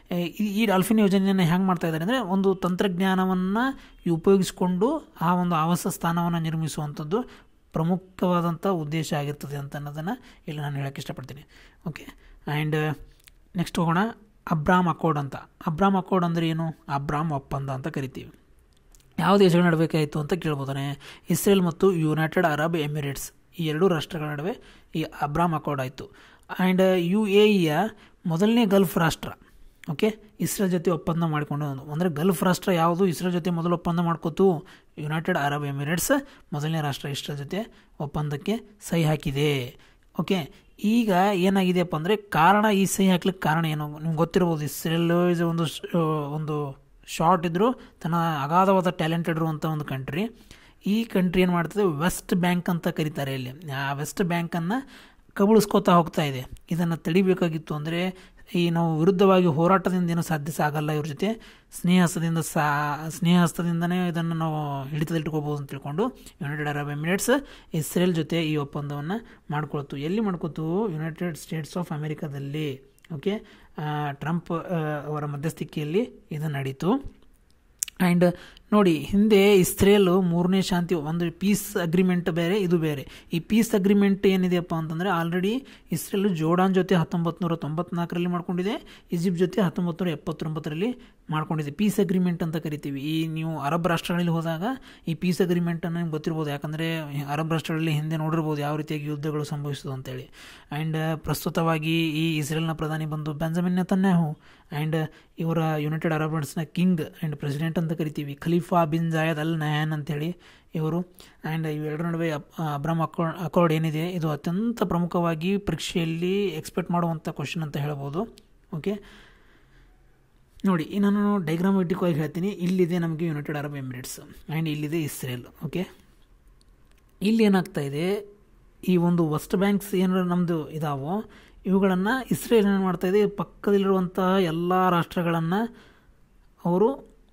ಈ ಡಾಲ್ಫಿನ್ ಯೋಜನೆಯನ್ನು ಹೆಂಗೆ ಮಾಡ್ತಾ ಇದ್ದಾರೆ ಅಂದರೆ ಒಂದು ತಂತ್ರಜ್ಞಾನವನ್ನು ಉಪಯೋಗಿಸಿಕೊಂಡು ಆ ಒಂದು ಆವಾಸ ಸ್ಥಾನವನ್ನು ನಿರ್ಮಿಸುವಂಥದ್ದು ಪ್ರಮುಖವಾದಂಥ ಉದ್ದೇಶ ಆಗಿರ್ತದೆ ಅಂತ ಅನ್ನೋದನ್ನು ಇಲ್ಲಿ ನಾನು ಹೇಳೋಕ್ಕೆ ಇಷ್ಟಪಡ್ತೀನಿ ಓಕೆ ಆ್ಯಂಡ್ ನೆಕ್ಸ್ಟ್ ಹೋಗೋಣ ಅಬ್ರಾಮ್ ಅಕೋಡ್ ಅಂತ ಅಬ್ರಾಮ್ ಅಕೋಡ್ ಅಂದರೆ ಏನು ಅಬ್ರಾಮ್ ಒಪ್ಪಂದ ಅಂತ ಕರಿತೀವಿ ಯಾವ ದೇಶಗಳ ನಡಬೇಕಾಯಿತು ಅಂತ ಕೇಳ್ಬೋದಾನೆ ಇಸ್ರೇಲ್ ಮತ್ತು ಯುನೈಟೆಡ್ ಅರಬ್ ಎಮಿರೇಟ್ಸ್ ಈ ಎರಡೂ ರಾಷ್ಟ್ರಗಳ ನಡುವೆ ಈ ಅಬ್ರಾಮ್ ಅಕೋಡ್ ಆಯಿತು ಆ್ಯಂಡ್ ಯು ಎ ಇಯ ಮೊದಲನೇ ಗಲ್ಫ್ ರಾಷ್ಟ್ರ ಓಕೆ ಇಸ್ರೇಲ್ ಜೊತೆ ಒಪ್ಪಂದ ಮಾಡಿಕೊಂಡು ಅಂದರೆ ಗಲ್ಫ್ ರಾಷ್ಟ್ರ ಯಾವುದು ಇಸ್ರೇಲ್ ಜೊತೆ ಮೊದಲು ಒಪ್ಪಂದ ಮಾಡ್ಕೋತು ಯುನೈಟೆಡ್ ಅರಬ್ ಎಮಿರೇಟ್ಸ್ ಮೊದಲನೇ ರಾಷ್ಟ್ರ ಇಸ್ರೇಲ್ ಜೊತೆ ಒಪ್ಪಂದಕ್ಕೆ ಸಹಿ ಹಾಕಿದೆ ಓಕೆ ಈಗ ಏನಾಗಿದೆಯಪ್ಪ ಅಂದರೆ ಕಾರಣ ಈ ಸಹಿ ಹಾಕ್ಲಿಕ್ಕೆ ಕಾರಣ ಏನು ನಿಮ್ಗೆ ಗೊತ್ತಿರ್ಬೋದು ಇಸ್ರೇಲ್ ಇಸ್ ಒಂದು ಒಂದು ಶಾರ್ಟ್ ಇದ್ದರೂ ತನ್ನ ಅಗಾಧವಾದ ಟ್ಯಾಲೆಂಟೆಡ್ ಇರುವಂಥ ಒಂದು ಕಂಟ್ರಿ ಈ ಕಂಟ್ರಿ ಏನು ಮಾಡ್ತದೆ ವೆಸ್ಟ್ ಬ್ಯಾಂಕ್ ಅಂತ ಕರೀತಾರೆ ಇಲ್ಲಿ ಆ ವೆಸ್ಟ್ ಬ್ಯಾಂಕನ್ನು ಕಬಳಿಸ್ಕೋತಾ ಹೋಗ್ತಾ ಇದೆ ಇದನ್ನು ತಡಿಬೇಕಾಗಿತ್ತು ಅಂದರೆ ಈ ನಾವು ವಿರುದ್ಧವಾಗಿ ಹೋರಾಟದಿಂದ ಏನೂ ಸಾಧ್ಯ ಆಗಲ್ಲ ಇವ್ರ ಜೊತೆ ಸ್ನೇಹಸ್ತದಿಂದ ಸಾ ಸ್ನೇಹಸ್ತದಿಂದನೇ ಇದನ್ನು ನಾವು ಹಿಡಿತದಲ್ಲಿಟ್ಕೋಬೋದು ಅಂತ ತಿಳ್ಕೊಂಡು ಯುನೈಟೆಡ್ ಅರಬ್ ಎಮಿರೇಟ್ಸ್ ಇಸ್ರೇಲ್ ಜೊತೆ ಈ ಒಪ್ಪಂದವನ್ನು ಮಾಡ್ಕೊಳ್ತು ಎಲ್ಲಿ ಮಾಡ್ಕೊತು ಯುನೈಟೆಡ್ ಸ್ಟೇಟ್ಸ್ ಆಫ್ ಅಮೆರಿಕಾದಲ್ಲಿ ಓಕೆ ಟ್ರಂಪ್ ಅವರ ಮಧ್ಯಸ್ಥಿಕೆಯಲ್ಲಿ ಇದು ನಡೀತು ಆ್ಯಂಡ್ ನೋಡಿ ಹಿಂದೆ ಇಸ್ರೇಲು ಮೂರನೇ ಶಾಂತಿ ಒಂದು ಪೀಸ್ ಅಗ್ರಿಮೆಂಟ್ ಬೇರೆ ಇದು ಬೇರೆ ಈ ಪೀಸ್ ಅಗ್ರಿಮೆಂಟ್ ಏನಿದೆಯಪ್ಪ ಅಂತಂದರೆ ಆಲ್ರೆಡಿ ಇಸ್ರೇಲು ಜೋರ್ಡಾನ್ ಜೊತೆ ಹತ್ತೊಂಬತ್ತು ನೂರ ತೊಂಬತ್ನಾಲ್ಕರಲ್ಲಿ ಮಾಡ್ಕೊಂಡಿದೆ ಈಜಿಪ್ಟ್ ಜೊತೆ ಹತ್ತೊಂಬತ್ತು ನೂರ ಎಪ್ಪತ್ತೊಂಬತ್ತರಲ್ಲಿ ಮಾಡ್ಕೊಂಡಿದೆ ಪೀಸ್ ಅಗ್ರಿಮೆಂಟ್ ಅಂತ ಕರಿತೀವಿ ಈ ನೀವು ಅರಬ್ ರಾಷ್ಟ್ರಗಳಲ್ಲಿ ಹೋದಾಗ ಈ ಪೀಸ್ ಅಗ್ರಿಮೆಂಟನ್ನು ನಿಮ್ಗೆ ಗೊತ್ತಿರ್ಬೋದು ಯಾಕಂದರೆ ಅರಬ್ ರಾಷ್ಟ್ರಗಳಲ್ಲಿ ಹಿಂದೆ ನೋಡಿರ್ಬೋದು ಯಾವ ರೀತಿಯಾಗಿ ಯುದ್ಧಗಳು ಸಂಭವಿಸಿತು ಅಂತೇಳಿ ಆ್ಯಂಡ್ ಪ್ರಸ್ತುತವಾಗಿ ಈ ಇಸ್ರೇಲ್ನ ಪ್ರಧಾನಿ ಬಂದು ಬೆಂಜಮಿನ್ ನೆತನ್ಯಾಹು ಆ್ಯಂಡ್ ಇವರ ಯುನೈಟೆಡ್ ಅರಬ್ ಎಮಿರೇಟ್ಸ್ನ ಕಿಂಗ್ ಆ್ಯಂಡ್ ಪ್ರೆಸಿಡೆಂಟ್ ಅಂತ ಕರಿತೀವಿ Khalifa bin Zayed al Nahyan ಅಂತೇಳಿ ಇವರು ಆ್ಯಂಡ್ ಇವೆರಡರ ನಡುವೆ ಅಬ್ರಾಮ್ ಅಕೋ ಅಕಾರ್ಡ್ ಏನಿದೆ ಇದು ಅತ್ಯಂತ ಪ್ರಮುಖವಾಗಿ ಪರೀಕ್ಷೆಯಲ್ಲಿ ಎಕ್ಸ್ಪೆಕ್ಟ್ ಮಾಡುವಂಥ ಕ್ವಶನ್ ಅಂತ ಹೇಳ್ಬೋದು ಓಕೆ ನೋಡಿ ನಾನು ಡೈಗ್ರಾಮೆಟಿಕ್ವಾಗಿ ಹೇಳ್ತೀನಿ ಇಲ್ಲಿದೆ ನಮಗೆ ಯುನೈಟೆಡ್ ಅರಬ್ ಎಮಿರೇಟ್ಸ್ ಆ್ಯಂಡ್ ಇಲ್ಲಿದೆ ಇಸ್ರೇಲ್ ಓಕೆ ಇಲ್ಲಿ ಏನಾಗ್ತಾ ಇದೆ ಈ ಒಂದು ವೆಸ್ಟ್ ಬ್ಯಾಂಕ್ಸ್ ಏನಾರು ನಮ್ಮದು ಇದಾವೋ ಇವುಗಳನ್ನು ಇಸ್ರೇಲ್ ಏನು ಮಾಡ್ತಾ ಇದೆ ಪಕ್ಕದಲ್ಲಿರುವಂತಹ ಎಲ್ಲ ರಾಷ್ಟ್ರಗಳನ್ನು ಅವರು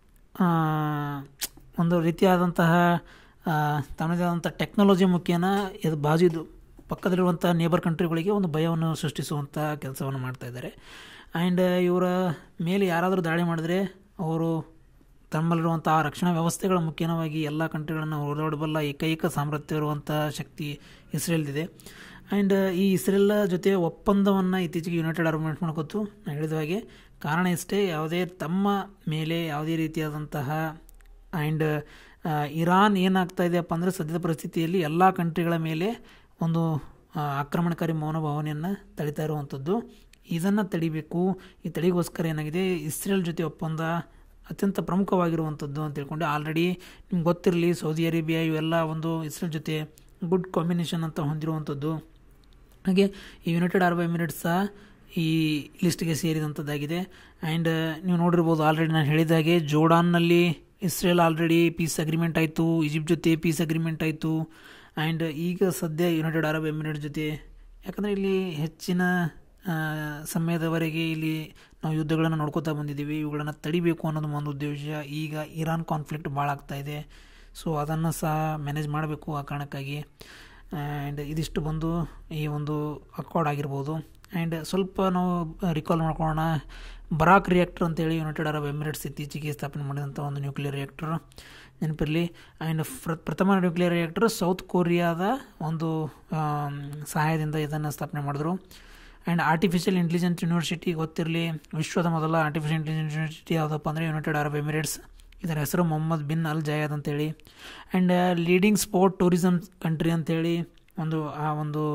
ಒಂದು ರೀತಿಯಾದಂತಹ ತನ್ನದೇ ಆದಂಥ ಟೆಕ್ನಾಲಜಿ ಮುಖೇನ ಇದು ಬಾಜಿದು ಪಕ್ಕದಲ್ಲಿರುವಂಥ ನೇಬರ್ ಕಂಟ್ರಿಗಳಿಗೆ ಒಂದು ಭಯವನ್ನು ಸೃಷ್ಟಿಸುವಂಥ ಕೆಲಸವನ್ನು ಮಾಡ್ತಾ ಇದ್ದಾರೆ ಆ್ಯಂಡ್ ಇವರ ಮೇಲೆ ಯಾರಾದರೂ ದಾಳಿ ಮಾಡಿದ್ರೆ ಅವರು ತಮ್ಮಲ್ಲಿರುವಂಥ ರಕ್ಷಣಾ ವ್ಯವಸ್ಥೆಗಳ ಮುಖ್ಯವಾಗಿ ಎಲ್ಲ ಕಂಟ್ರಿಗಳನ್ನು ಹೋರಾಡಬಲ್ಲ ಏಕೈಕ ಸಾಮರ್ಥ್ಯ ಇರುವಂಥ ಶಕ್ತಿ ಇಸ್ರೇಲ್ದಿದೆ ಆ್ಯಂಡ್ ಈ ಇಸ್ರೇಲ್ ಜೊತೆ ಒಪ್ಪಂದವನ್ನು ಇತ್ತೀಚೆಗೆ ಯುನೈಟೆಡ್ ಅರಬ್ ಎಮಿರೇಟ್ಸ್ ಮಾಡ್ಕೊತು ನಾನು ಹೇಳಿದ ಹಾಗೆ ಕಾರಣ ಇಷ್ಟೇ ಯಾವುದೇ ತಮ್ಮ ಮೇಲೆ ಯಾವುದೇ ರೀತಿಯಾದಂತಹ ಆ್ಯಂಡ್ ಇರಾನ್ ಏನಾಗ್ತಾ ಇದೆಯಪ್ಪ ಅಂದರೆ ಸದ್ಯದ ಪರಿಸ್ಥಿತಿಯಲ್ಲಿ ಎಲ್ಲ ಕಂಟ್ರಿಗಳ ಮೇಲೆ ಒಂದು ಆಕ್ರಮಣಕಾರಿ ಮೌನಭಾವನೆಯನ್ನು ತಡಿತಾ ಇರುವಂಥದ್ದು ಇದನ್ನು ತಡಿಬೇಕು ಈ ತಡಿಗೋಸ್ಕರ ಏನಾಗಿದೆ ಇಸ್ರೇಲ್ ಜೊತೆ ಒಪ್ಪಂದ ಅತ್ಯಂತ ಪ್ರಮುಖವಾಗಿರುವಂಥದ್ದು ಅಂತ ತಿಳ್ಕೊಂಡು ಆಲ್ರೆಡಿ ನಿಮ್ಗೆ ಗೊತ್ತಿರಲಿ ಸೌದಿ ಅರೇಬಿಯಾ ಇವೆಲ್ಲ ಒಂದು ಇಸ್ರೇಲ್ ಜೊತೆ ಗುಡ್ ಕಾಂಬಿನೇಷನ್ ಅಂತ ಹೊಂದಿರುವಂಥದ್ದು ಹಾಗೆ ಈ ಯುನೈಟೆಡ್ ಅರಬ್ ಎಮಿರೇಟ್ಸ್ ಸಹ ಈ ಲಿಸ್ಟ್ಗೆ ಸೇರಿದಂಥದ್ದಾಗಿದೆ ಆ್ಯಂಡ್ ನೀವು ನೋಡಿರ್ಬೋದು ಆಲ್ರೆಡಿ ನಾನು ಹೇಳಿದಾಗೆ ಜೋರ್ಡಾನ್ನಲ್ಲಿ ಇಸ್ರೇಲ್ ಆಲ್ರೆಡಿ ಪೀಸ್ ಅಗ್ರಿಮೆಂಟ್ ಆಯಿತು ಈಜಿಪ್ಟ್ ಜೊತೆ ಪೀಸ್ ಅಗ್ರಿಮೆಂಟ್ ಆಯಿತು ಆ್ಯಂಡ್ ಈಗ ಸದ್ಯ ಯುನೈಟೆಡ್ ಅರಬ್ ಎಮಿರೇಟ್ ಜೊತೆ ಯಾಕಂದರೆ ಇಲ್ಲಿ ಹೆಚ್ಚಿನ ಆ, ಸಮಯದವರೆಗೆ ಇಲ್ಲಿ ನಾವು ಯುದ್ಧಗಳನ್ನು ನೋಡ್ಕೋತಾ ಬಂದಿದ್ದೀವಿ ಇವುಗಳನ್ನು ತಡಿಬೇಕು ಅನ್ನೋದು ಒಂದು ಉದ್ದೇಶ ಈಗ ಇರಾನ್ ಕಾನ್ಫ್ಲಿಕ್ಟ್ ಭಾಳ ಆಗ್ತಾ ಇದೆ ಸೊ ಅದನ್ನು ಸಹ ಮ್ಯಾನೇಜ್ ಮಾಡಬೇಕು ಆ ಕಾರಣಕ್ಕಾಗಿ ಆ್ಯಂಡ್ ಇದಿಷ್ಟು ಬಂದು ಈ ಒಂದು ಅಕಾರ್ಡ್ ಆಗಿರ್ಬೋದು ಆ್ಯಂಡ್ ಸ್ವಲ್ಪ ನಾವು ರಿಕಾಲ್ ಮಾಡ್ಕೊಳ್ಳೋಣ ಬರಾಕ್ ರಿಯಾಕ್ಟರ್ ಅಂತೇಳಿ ಯುನೈಟೆಡ್ ಅರಬ್ ಎಮಿರೇಟ್ಸ್ ಇತ್ತೀಚೆಗೆ ಸ್ಥಾಪನೆ ಮಾಡಿದಂಥ ಒಂದು ನ್ಯೂಕ್ಲಿಯರ್ ರಿಯಾಕ್ಟರ್ ನೆನಪಿರಲಿ ಆ್ಯಂಡ್ ಪ್ರಥಮ ನ್ಯೂಕ್ಲಿಯರ್ ರಿಯಾಕ್ಟರ್ ಸೌತ್ ಕೊರಿಯಾದ ಒಂದು ಆಮ್, ಸಹಾಯದಿಂದ ಇದನ್ನು ಸ್ಥಾಪನೆ ಮಾಡಿದ್ರು ಆ್ಯಂಡ್ ಆರ್ಟಿಫಿಷಿಯಲ್ ಇಂಟೆಲಿಜೆನ್ಸ್ ಯೂನಿವರ್ಸಿಟಿ ಗೊತ್ತಿರಲಿ ವಿಶ್ವದ ಮೊದಲ ಆರ್ಟಿಫಿಷಿಯಲ್ ಇಂಟೆಲಿಜೆನ್ಸ್ ಯೂನಿವರ್ಸಿಟಿ ಯಾವುದಪ್ಪ ಅಂದರೆ ಯುನೈಟೆಡ್ ಅರಬ್ ಎಮಿರೇಟ್ಸ್ ಇದರ ಹೆಸರು ಮೊಹಮ್ಮದ್ ಬಿನ್ ಅಲ್ ಜಯಾದ್ ಅಂತೇಳಿ and leading sport tourism country ಅಂತೇಳಿ ಒಂದು ಆ ಒಂದು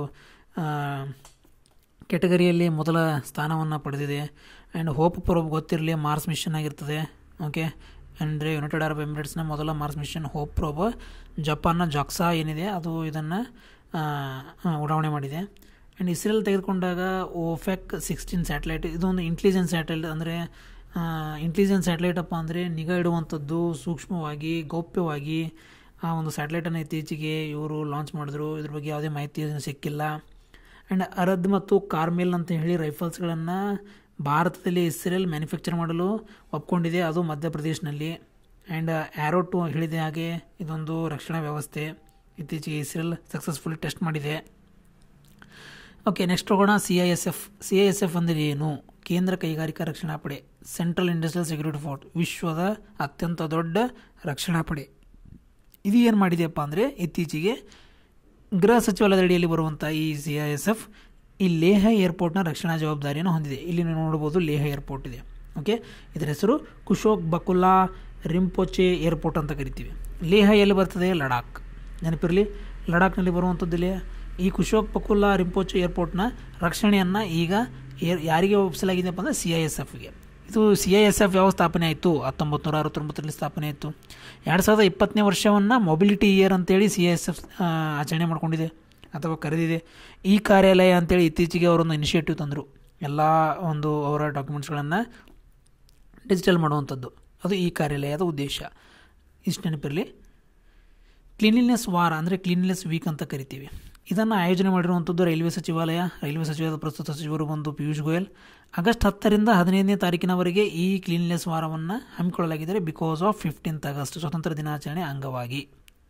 ಕೆಟಗರಿಯಲ್ಲಿ ಮೊದಲ ಸ್ಥಾನವನ್ನು ಪಡೆದಿದೆ ಆ್ಯಂಡ್ ಹೋಪ್ ಪ್ರೋಬ್ ಗೊತ್ತಿರಲಿ ಮಾರ್ಸ್ ಮಿಷನ್ ಆಗಿರ್ತದೆ ಓಕೆ ಅಂದರೆ ಯುನೈಟೆಡ್ ಅರಬ್ ಎಮಿರೇಟ್ಸ್ನ ಮೊದಲ ಮಾರ್ಸ್ ಮಿಷನ್ ಹೋಪ್ ಪ್ರೋಬ್ ಜಪಾನ್ನ ಜಾಕ್ಸಾ ಏನಿದೆ ಅದು ಇದನ್ನು ಉಡಾವಣೆ ಮಾಡಿದೆ ಆ್ಯಂಡ್ ಇಸ್ರೇಲ್ ತೆಗೆದುಕೊಂಡಾಗ ಓಫೆಕ್ ಸಿಕ್ಸ್ಟೀನ್ ಸ್ಯಾಟಲೈಟ್ ಇದೊಂದು ಇಂಟೆಲಿಜೆನ್ಸ್ ಸ್ಯಾಟಲೈಟ್ ಅಂದರೆ ಇಂಟೆಲಿಜೆನ್ಸ್ ಸ್ಯಾಟಲೈಟ್ ಅಪ್ಪ ಅಂದರೆ ನಿಗಾ ಇಡುವಂಥದ್ದು ಸೂಕ್ಷ್ಮವಾಗಿ ಗೌಪ್ಯವಾಗಿ ಆ ಒಂದು ಸ್ಯಾಟಲೈಟನ್ನು ಇತ್ತೀಚೆಗೆ ಇವರು ಲಾಂಚ್ ಮಾಡಿದ್ರು ಇದ್ರ ಬಗ್ಗೆ ಯಾವುದೇ ಮಾಹಿತಿ ಸಿಕ್ಕಿಲ್ಲ ಆ್ಯಂಡ್ ಅರದ್ ಮತ್ತು ಕಾರ್ಮೆಲ್ ಅಂತ ಹೇಳಿ ರೈಫಲ್ಸ್ಗಳನ್ನು ಭಾರತದಲ್ಲಿ ಇಸ್ರೇಲ್ ಮ್ಯಾನುಫ್ಯಾಕ್ಚರ್ ಮಾಡಲು ಒಪ್ಕೊಂಡಿದೆ ಅದು ಮಧ್ಯಪ್ರದೇಶನಲ್ಲಿ ಆ್ಯಂಡ್ ಆ್ಯರೋ ಟು ಹೇಳಿದ ಹಾಗೆ ಇದೊಂದು ರಕ್ಷಣಾ ವ್ಯವಸ್ಥೆ ಇತ್ತೀಚೆಗೆ ಇಸ್ರೇಲ್ ಸಕ್ಸಸ್ಫುಲಿ ಟೆಸ್ಟ್ ಮಾಡಿದೆ ಓಕೆ ನೆಕ್ಸ್ಟ್ ಹೋಗೋಣ C I S F C I S F ಅಂದರೆ ಏನು ಕೇಂದ್ರ ಕೈಗಾರಿಕಾ ರಕ್ಷಣಾ ಪಡೆ ಸೆಂಟ್ರಲ್ ಇಂಡಸ್ಟ್ರಿಯಲ್ ಸೆಕ್ಯೂರಿಟಿ ಫೋರ್ಟ್ ವಿಶ್ವದ ಅತ್ಯಂತ ದೊಡ್ಡ ರಕ್ಷಣಾ ಪಡೆ ಇದು ಏನು ಮಾಡಿದೆಯಪ್ಪ ಅಂದರೆ ಇತ್ತೀಚೆಗೆ ಗೃಹ ಸಚಿವಾಲಯದ ಅಡಿಯಲ್ಲಿ ಬರುವಂಥ ಈ ಸಿ ಐ ಎಸ್ ಎಫ್ ಈ ಲೇಹ ಏರ್ಪೋರ್ಟ್ನ ರಕ್ಷಣಾ ಜವಾಬ್ದಾರಿಯನ್ನು ಹೊಂದಿದೆ ಇಲ್ಲಿ ನೀವು ನೋಡ್ಬೋದು ಲೇಹ ಏರ್ಪೋರ್ಟ್ ಇದೆ ಓಕೆ ಇದರ ಹೆಸರು ಕುಶೋಕ್ ಬಕುಲಾ ರಿಂಪೋಚೆ ಏರ್ಪೋರ್ಟ್ ಅಂತ ಕರಿತೀವಿ ಲೇಹ ಎಲ್ಲಿ ಬರ್ತದೆ ಲಡಾಖ್ ನೆನಪಿರಲಿ ಲಡಾಖ್ನಲ್ಲಿ ಬರುವಂಥದ್ದು ಲೇಹ ಈ ಕುಶೋಕ್ ಬಕುಲಾ ರಿಂಪೋಚೆ ಏರ್ಪೋರ್ಟ್ನ ರಕ್ಷಣೆಯನ್ನು ಈಗ ಏರ್ ಯಾರಿಗೆ ಒಪ್ಪಿಸಲಾಗಿದೆಯಪ್ಪ ಅಂದರೆ ಸಿ ಐ ಎಸ್ ಎಫ್ಗೆ ಇದು ಸಿ ಐ ಎಸ್ ಎಫ್ ಯಾವ ಸ್ಥಾಪನೆ ಆಯಿತು ಹತ್ತೊಂಬತ್ತು ನೂರ ಅರವತ್ತೊಂಬತ್ತರಲ್ಲಿ ಸ್ಥಾಪನೆ ಆಯಿತು ಎರಡು ಸಾವಿರದ ಇಪ್ಪತ್ತನೇ ವರ್ಷವನ್ನು ಮೊಬಿಲಿಟಿ ಇಯರ್ ಅಂತೇಳಿ ಸಿ ಐ ಎಸ್ ಎಫ್ ಆಚರಣೆ ಮಾಡ್ಕೊಂಡಿದೆ ಅಥವಾ ಕರೆದಿದೆ ಈ ಕಾರ್ಯಾಲಯ ಅಂತೇಳಿ ಇತ್ತೀಚೆಗೆ ಅವರೊಂದು ಇನಿಷಿಯೇಟಿವ್ ತಂದರು ಎಲ್ಲ ಒಂದು ಅವರ ಡಾಕ್ಯುಮೆಂಟ್ಸ್ಗಳನ್ನು ಡಿಜಿಟಲ್ ಮಾಡುವಂಥದ್ದು ಅದು ಈ ಕಾರ್ಯಾಲಯದ ಉದ್ದೇಶ ಇಷ್ಟು ನೆನಪಿರಲಿ ಕ್ಲೀನ್ಲಿನೆಸ್ ವಾರ ಅಂದರೆ ಕ್ಲೀನ್ಲಿನೆಸ್ ವೀಕ್ ಅಂತ ಕರಿತೀವಿ ಇದನ್ನು ಆಯೋಜನೆ ಮಾಡಿರುವಂಥದ್ದು ರೈಲ್ವೆ ಸಚಿವಾಲಯ ರೈಲ್ವೆ ಸಚಿವಾಲಯದ ಪ್ರಸ್ತುತ ಸಚಿವರು ಬಂದು ಪಿಯೂಷ್ ಗೋಯಲ್ ಆಗಸ್ಟ್ ಹತ್ತರಿಂದ ಹದಿನೈದನೇ ತಾರೀಕಿನವರೆಗೆ ಈ ಕ್ಲೀನ್ಲಿನೆಸ್ ವಾರವನ್ನು ಹಮ್ಮಿಕೊಳ್ಳಲಾಗಿದೆ ಬಿಕಾಸ್ ಆಫ್ ಫಿಫ್ಟೀನ್ತ್ ಆಗಸ್ಟ್ ಸ್ವತಂತ್ರ ದಿನಾಚರಣೆ ಅಂಗವಾಗಿ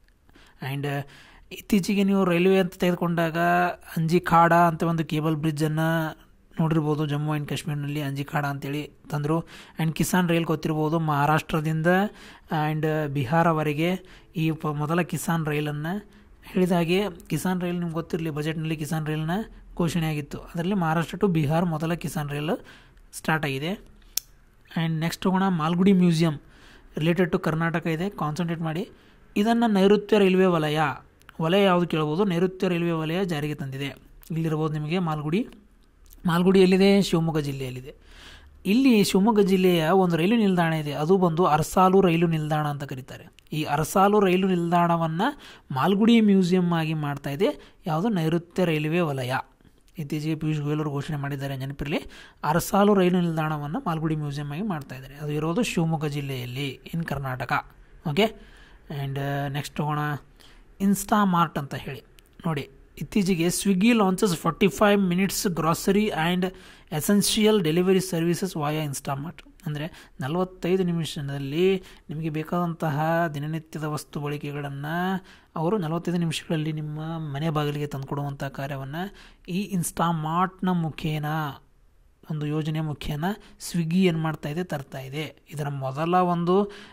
ಆ್ಯಂಡ್ ಇತ್ತೀಚೆಗೆ ನೀವು ರೈಲ್ವೆ ಅಂತ ತೆಗೆದುಕೊಂಡಾಗ ಅಂಜಿಖಾಡ ಅಂತ ಒಂದು ಕೇಬಲ್ ಬ್ರಿಡ್ಜನ್ನು ನೋಡಿರ್ಬೋದು ಜಮ್ಮು ಆ್ಯಂಡ್ ಕಾಶ್ಮೀರ್ನಲ್ಲಿ ಅಂಜಿಖಾಡ ಅಂತೇಳಿ ತಂದರು ಆ್ಯಂಡ್ ಕಿಸಾನ್ ರೈಲ್ ಗೊತ್ತಿರ್ಬೋದು ಮಹಾರಾಷ್ಟ್ರದಿಂದ ಆ್ಯಂಡ್ ಬಿಹಾರವರೆಗೆ ಈ ಪ ಮೊದಲ ಕಿಸಾನ್ ರೈಲನ್ನು ಹೇಳಿದ ಹಾಗೆ ಕಿಸಾನ್ ರೈಲ್ ನಿಮ್ಗೆ ಗೊತ್ತಿರಲಿ ಬಜೆಟ್ನಲ್ಲಿ ಕಿಸಾನ್ ರೈಲ್ನ ಘೋಷಣೆ ಆಗಿತ್ತು ಅದರಲ್ಲಿ ಮಹಾರಾಷ್ಟ್ರ ಟು ಬಿಹಾರ್ ಮೊದಲ ಕಿಸಾನ್ ರೈಲ್ ಸ್ಟಾರ್ಟ್ ಆಗಿದೆ ಆ್ಯಂಡ್ ನೆಕ್ಸ್ಟ್ ಹೋಗೋಣ Malgudi museum related to Karnataka ಇದೆ ಕಾನ್ಸಂಟ್ರೇಟ್ ಮಾಡಿ ಇದನ್ನು ನೈಋತ್ಯ ರೈಲ್ವೆ ವಲಯ ವಲಯ ಯಾವುದು ಕೇಳ್ಬೋದು ನೈಋತ್ಯ ರೈಲ್ವೆ ವಲಯ ಜಾರಿಗೆ ತಂದಿದೆ ಇಲ್ಲಿರ್ಬೋದು ನಿಮಗೆ ಮಾಲ್ಗುಡಿ ಮಾಲ್ಗುಡಿ ಎಲ್ಲಿದೆ ಶಿವಮೊಗ್ಗ ಜಿಲ್ಲೆಯಲ್ಲಿದೆ ಇಲ್ಲಿ ಶಿವಮೊಗ್ಗ ಜಿಲ್ಲೆಯ ಒಂದು ರೈಲು ನಿಲ್ದಾಣ ಇದೆ ಅದು ಬಂದು ಅರಸಾಲು ರೈಲು ನಿಲ್ದಾಣ ಅಂತ ಕರೀತಾರೆ ಈ ಅರಸಾಲು ರೈಲು ನಿಲ್ದಾಣವನ್ನು ಮಾಲ್ಗುಡಿ ಮ್ಯೂಸಿಯಂ ಆಗಿ ಮಾಡ್ತಾ ಇದೆ ಯಾವುದು ನೈಋತ್ಯ ರೈಲ್ವೆ ವಲಯ ಇತ್ತೀಚೆಗೆ ಪಿಯೂಷ್ ಗೋಯಲ್ ಅವರು ಘೋಷಣೆ ಮಾಡಿದ್ದಾರೆ ನೆನಪಿರಲಿ ಅರಸಾಲು ರೈಲು ನಿಲ್ದಾಣವನ್ನು ಮಾಲ್ಗುಡಿ ಮ್ಯೂಸಿಯಂ ಆಗಿ ಮಾಡ್ತಾ ಇದ್ದಾರೆ ಅದು ಇರೋದು ಶಿವಮೊಗ್ಗ ಜಿಲ್ಲೆಯಲ್ಲಿ in Karnataka okay and next ಹೋಗೋಣ ಇನ್ಸ್ಟಾಮಾರ್ಟ್ ಅಂತ ಹೇಳಿ ನೋಡಿ ಇತ್ತೀಚೆಗೆ Swiggy launches forty five minutes grocery and essential delivery services via Instamart ಅಂದರೆ ನಲವತ್ತೈದು ನಿಮಿಷದಲ್ಲಿ ನಿಮಗೆ ಬೇಕಾದಂತಹ ದಿನನಿತ್ಯದ ವಸ್ತು ಬಳಕೆಗಳನ್ನು ಅವರು ನಲವತ್ತೈದು ನಿಮಿಷಗಳಲ್ಲಿ ನಿಮ್ಮ ಮನೆ ಬಾಗಿಲಿಗೆ ತಂದುಕೊಡುವಂಥ ಕಾರ್ಯವನ್ನು ಈ ಇನ್ಸ್ಟಾಮಾರ್ಟ್ನ ಮುಖೇನ ಒಂದು ಯೋಜನೆ ಮುಖೇನ ಸ್ವಿಗ್ಗಿ ಏನು ಮಾಡ್ತಾ ಇದೆ ತರ್ತಾ ಇದೆ ಇದರ ಮೊದಲ ಒಂದು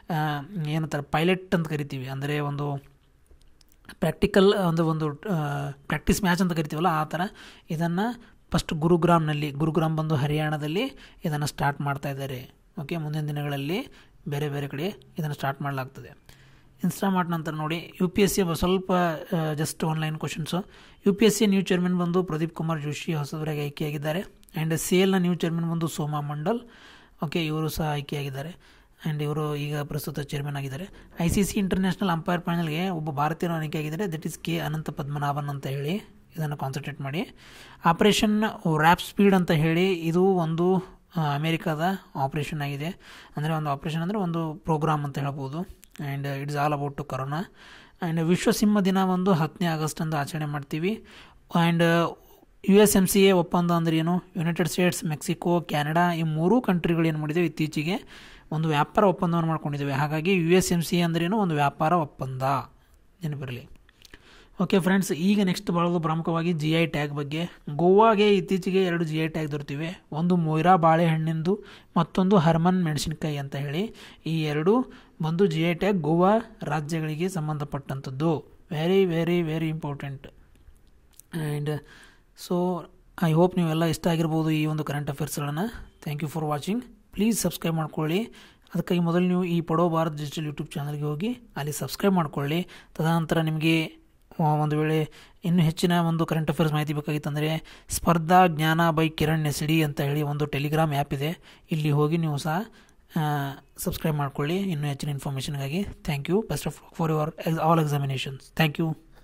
ಏನಂತಾರೆ ಪೈಲಟ್ ಅಂತ ಕರಿತೀವಿ ಅಂದರೆ ಒಂದು ಪ್ರಾಕ್ಟಿಕಲ್ ಒಂದು ಒಂದು ಪ್ರಾಕ್ಟೀಸ್ ಮ್ಯಾಚ್ ಅಂತ ಕರಿತೀವಲ್ಲ ಆ ಥರ ಇದನ್ನು ಫಸ್ಟ್ ಗುರುಗ್ರಾಮ್ನಲ್ಲಿ ಗುರುಗ್ರಾಮ್ ಬಂದು ಹರಿಯಾಣದಲ್ಲಿ ಇದನ್ನು ಸ್ಟಾರ್ಟ್ ಮಾಡ್ತಾ ಇದ್ದಾರೆ ಓಕೆ ಮುಂದಿನ ದಿನಗಳಲ್ಲಿ ಬೇರೆ ಬೇರೆ ಕಡೆ ಇದನ್ನು ಸ್ಟಾರ್ಟ್ ಮಾಡಲಾಗ್ತದೆ ಇನ್ಸ್ಟಾಮಾರ್ಟ್ ನಂತರ ನೋಡಿ ಯು ಪಿ ಎಸ್ ಸಿ ಸ್ವಲ್ಪ just online questions U P S C new chairman ಬಂದು ಪ್ರದೀಪ್ ಕುಮಾರ್ ಜೋಶಿ ಹೊಸದವರಾಗಿ ಆಯ್ಕೆಯಾಗಿದ್ದಾರೆ ಆ್ಯಂಡ್ ಸಿ ಎಲ್ನ ನ್ಯೂ ಚೇರ್ಮನ್ ಬಂದು ಸೋಮಾ ಮಂಡಲ್ ಓಕೆ ಇವರು ಸಹ ಆಯ್ಕೆಯಾಗಿದ್ದಾರೆ ಆ್ಯಂಡ್ ಇವರು ಈಗ ಪ್ರಸ್ತುತ ಚೇರ್ಮನ್ ಆಗಿದ್ದಾರೆ I C C international umpire ಪ್ಯಾನಲ್ಗೆ ಒಬ್ಬ ಭಾರತೀಯರು ಆಯ್ಕೆಯಾಗಿದ್ದಾರೆ that is K Anantha Padmanabhan ಅಂತ ಹೇಳಿ ಇದನ್ನು ಕಾನ್ಸಂಟ್ರೇಟ್ ಮಾಡಿ ಆಪ್ರೇಷನ್ ರ್ಯಾಪ್ ಸ್ಪೀಡ್ ಅಂತ ಹೇಳಿ ಇದು ಒಂದು ಆ, ಅಮೇರಿಕಾದ ಆಪ್ರೇಷನ್ ಆಗಿದೆ ಅಂದರೆ ಒಂದು ಆಪ್ರೇಷನ್ ಅಂದರೆ ಒಂದು ಪ್ರೋಗ್ರಾಮ್ ಅಂತ ಹೇಳ್ಬೋದು and it's all about to corona and ವಿಶ್ವ ಸಿಂಹ ದಿನ ಒಂದು ಹತ್ತನೇ ಆಗಸ್ಟ್ ಅಂತ ಆಚರಣೆ ಮಾಡ್ತೀವಿ and U S M C A ಒಪ್ಪಂದ ಅಂದ್ರೆ ಏನು ಯುನೈಟೆಡ್ ಸ್ಟೇಟ್ಸ್ ಮೆಕ್ಸಿಕೋ ಕ್ಯಾನಡಾ ಈ ಮೂರೂ ಕಂಟ್ರಿಗಳು ಏನು ಮಾಡಿದ್ದೇವೆ ಇತ್ತೀಚೆಗೆ ಒಂದು ವ್ಯಾಪಾರ ಒಪ್ಪಂದವನ್ನು ಮಾಡ್ಕೊಂಡಿದ್ದೇವೆ ಹಾಗಾಗಿ ಯು ಎಸ್ ಎಮ್ ಸಿ ಅಂದ್ರೇನು ಒಂದು ವ್ಯಾಪಾರ ಒಪ್ಪಂದ ನೆನಪಿರಲಿ ಓಕೆ ಫ್ರೆಂಡ್ಸ್ ಈಗ ನೆಕ್ಸ್ಟ್ ಬರೋದು ಪ್ರಮುಖವಾಗಿ ಜಿ ಐ ಟ್ಯಾಗ್ ಬಗ್ಗೆ ಗೋವಾಗೆ ಇತ್ತೀಚೆಗೆ ಎರಡು ಜಿ ಐ ಟ್ಯಾಗ್ ದೊರೆತಿವೆ ಒಂದು ಮೊಯ್ರಾ ಬಾಳೆಹಣ್ಣಿಂದು ಮತ್ತೊಂದು ಹರ್ಮನ್ ಮೆಣಸಿನಕಾಯಿ ಅಂತ ಹೇಳಿ ಈ ಎರಡು ಒಂದು ಜಿ ಐ ಟ್ಯಾಗ್ ಗೋವಾ ರಾಜ್ಯಗಳಿಗೆ ಸಂಬಂಧಪಟ್ಟಂಥದ್ದು very very very important and so I hope ನೀವೆಲ್ಲ ಇಷ್ಟ ಆಗಿರ್ಬೋದು ಈ ಒಂದು ಕರೆಂಟ್ ಅಫೇರ್ಸ್ಗಳನ್ನು thank you for watching please subscribe ಮಾಡ್ಕೊಳ್ಳಿ ಅದಕ್ಕಾಗಿ ಮೊದಲು ನೀವು ಈ ಪಡೋ ಭಾರತ್ ಡಿಜಿಟಲ್ ಯೂಟ್ಯೂಬ್ ಚಾನಲ್ಗೆ ಹೋಗಿ ಅಲ್ಲಿ ಸಬ್ಸ್ಕ್ರೈಬ್ ಮಾಡ್ಕೊಳ್ಳಿ ತದನಂತರ ನಿಮಗೆ ಆ, ಒಂದು ವೇಳೆ ಇನ್ನೂ ಹೆಚ್ಚಿನ ಒಂದು ಕರೆಂಟ್ ಅಫೇರ್ಸ್ ಮಾಹಿತಿ ಬೇಕಾಗಿತ್ತಂದರೆ ಸ್ಪರ್ಧಾ ಜ್ಞಾನ ಬೈ ಕಿರಣ್ ಎಸ್ ಡಿ ಅಂತ ಹೇಳಿ ಒಂದು ಟೆಲಿಗ್ರಾಮ್ ಆ್ಯಪ್ ಇದೆ ಇಲ್ಲಿ ಹೋಗಿ ನೀವು ಸಹ ಸಬ್ಸ್ಕ್ರೈಬ್ ಮಾಡ್ಕೊಳ್ಳಿ ಇನ್ನೂ ಹೆಚ್ಚಿನ ಇನ್ಫಾರ್ಮೇಷನ್ಗಾಗಿ thank you best of for your all examinations thank you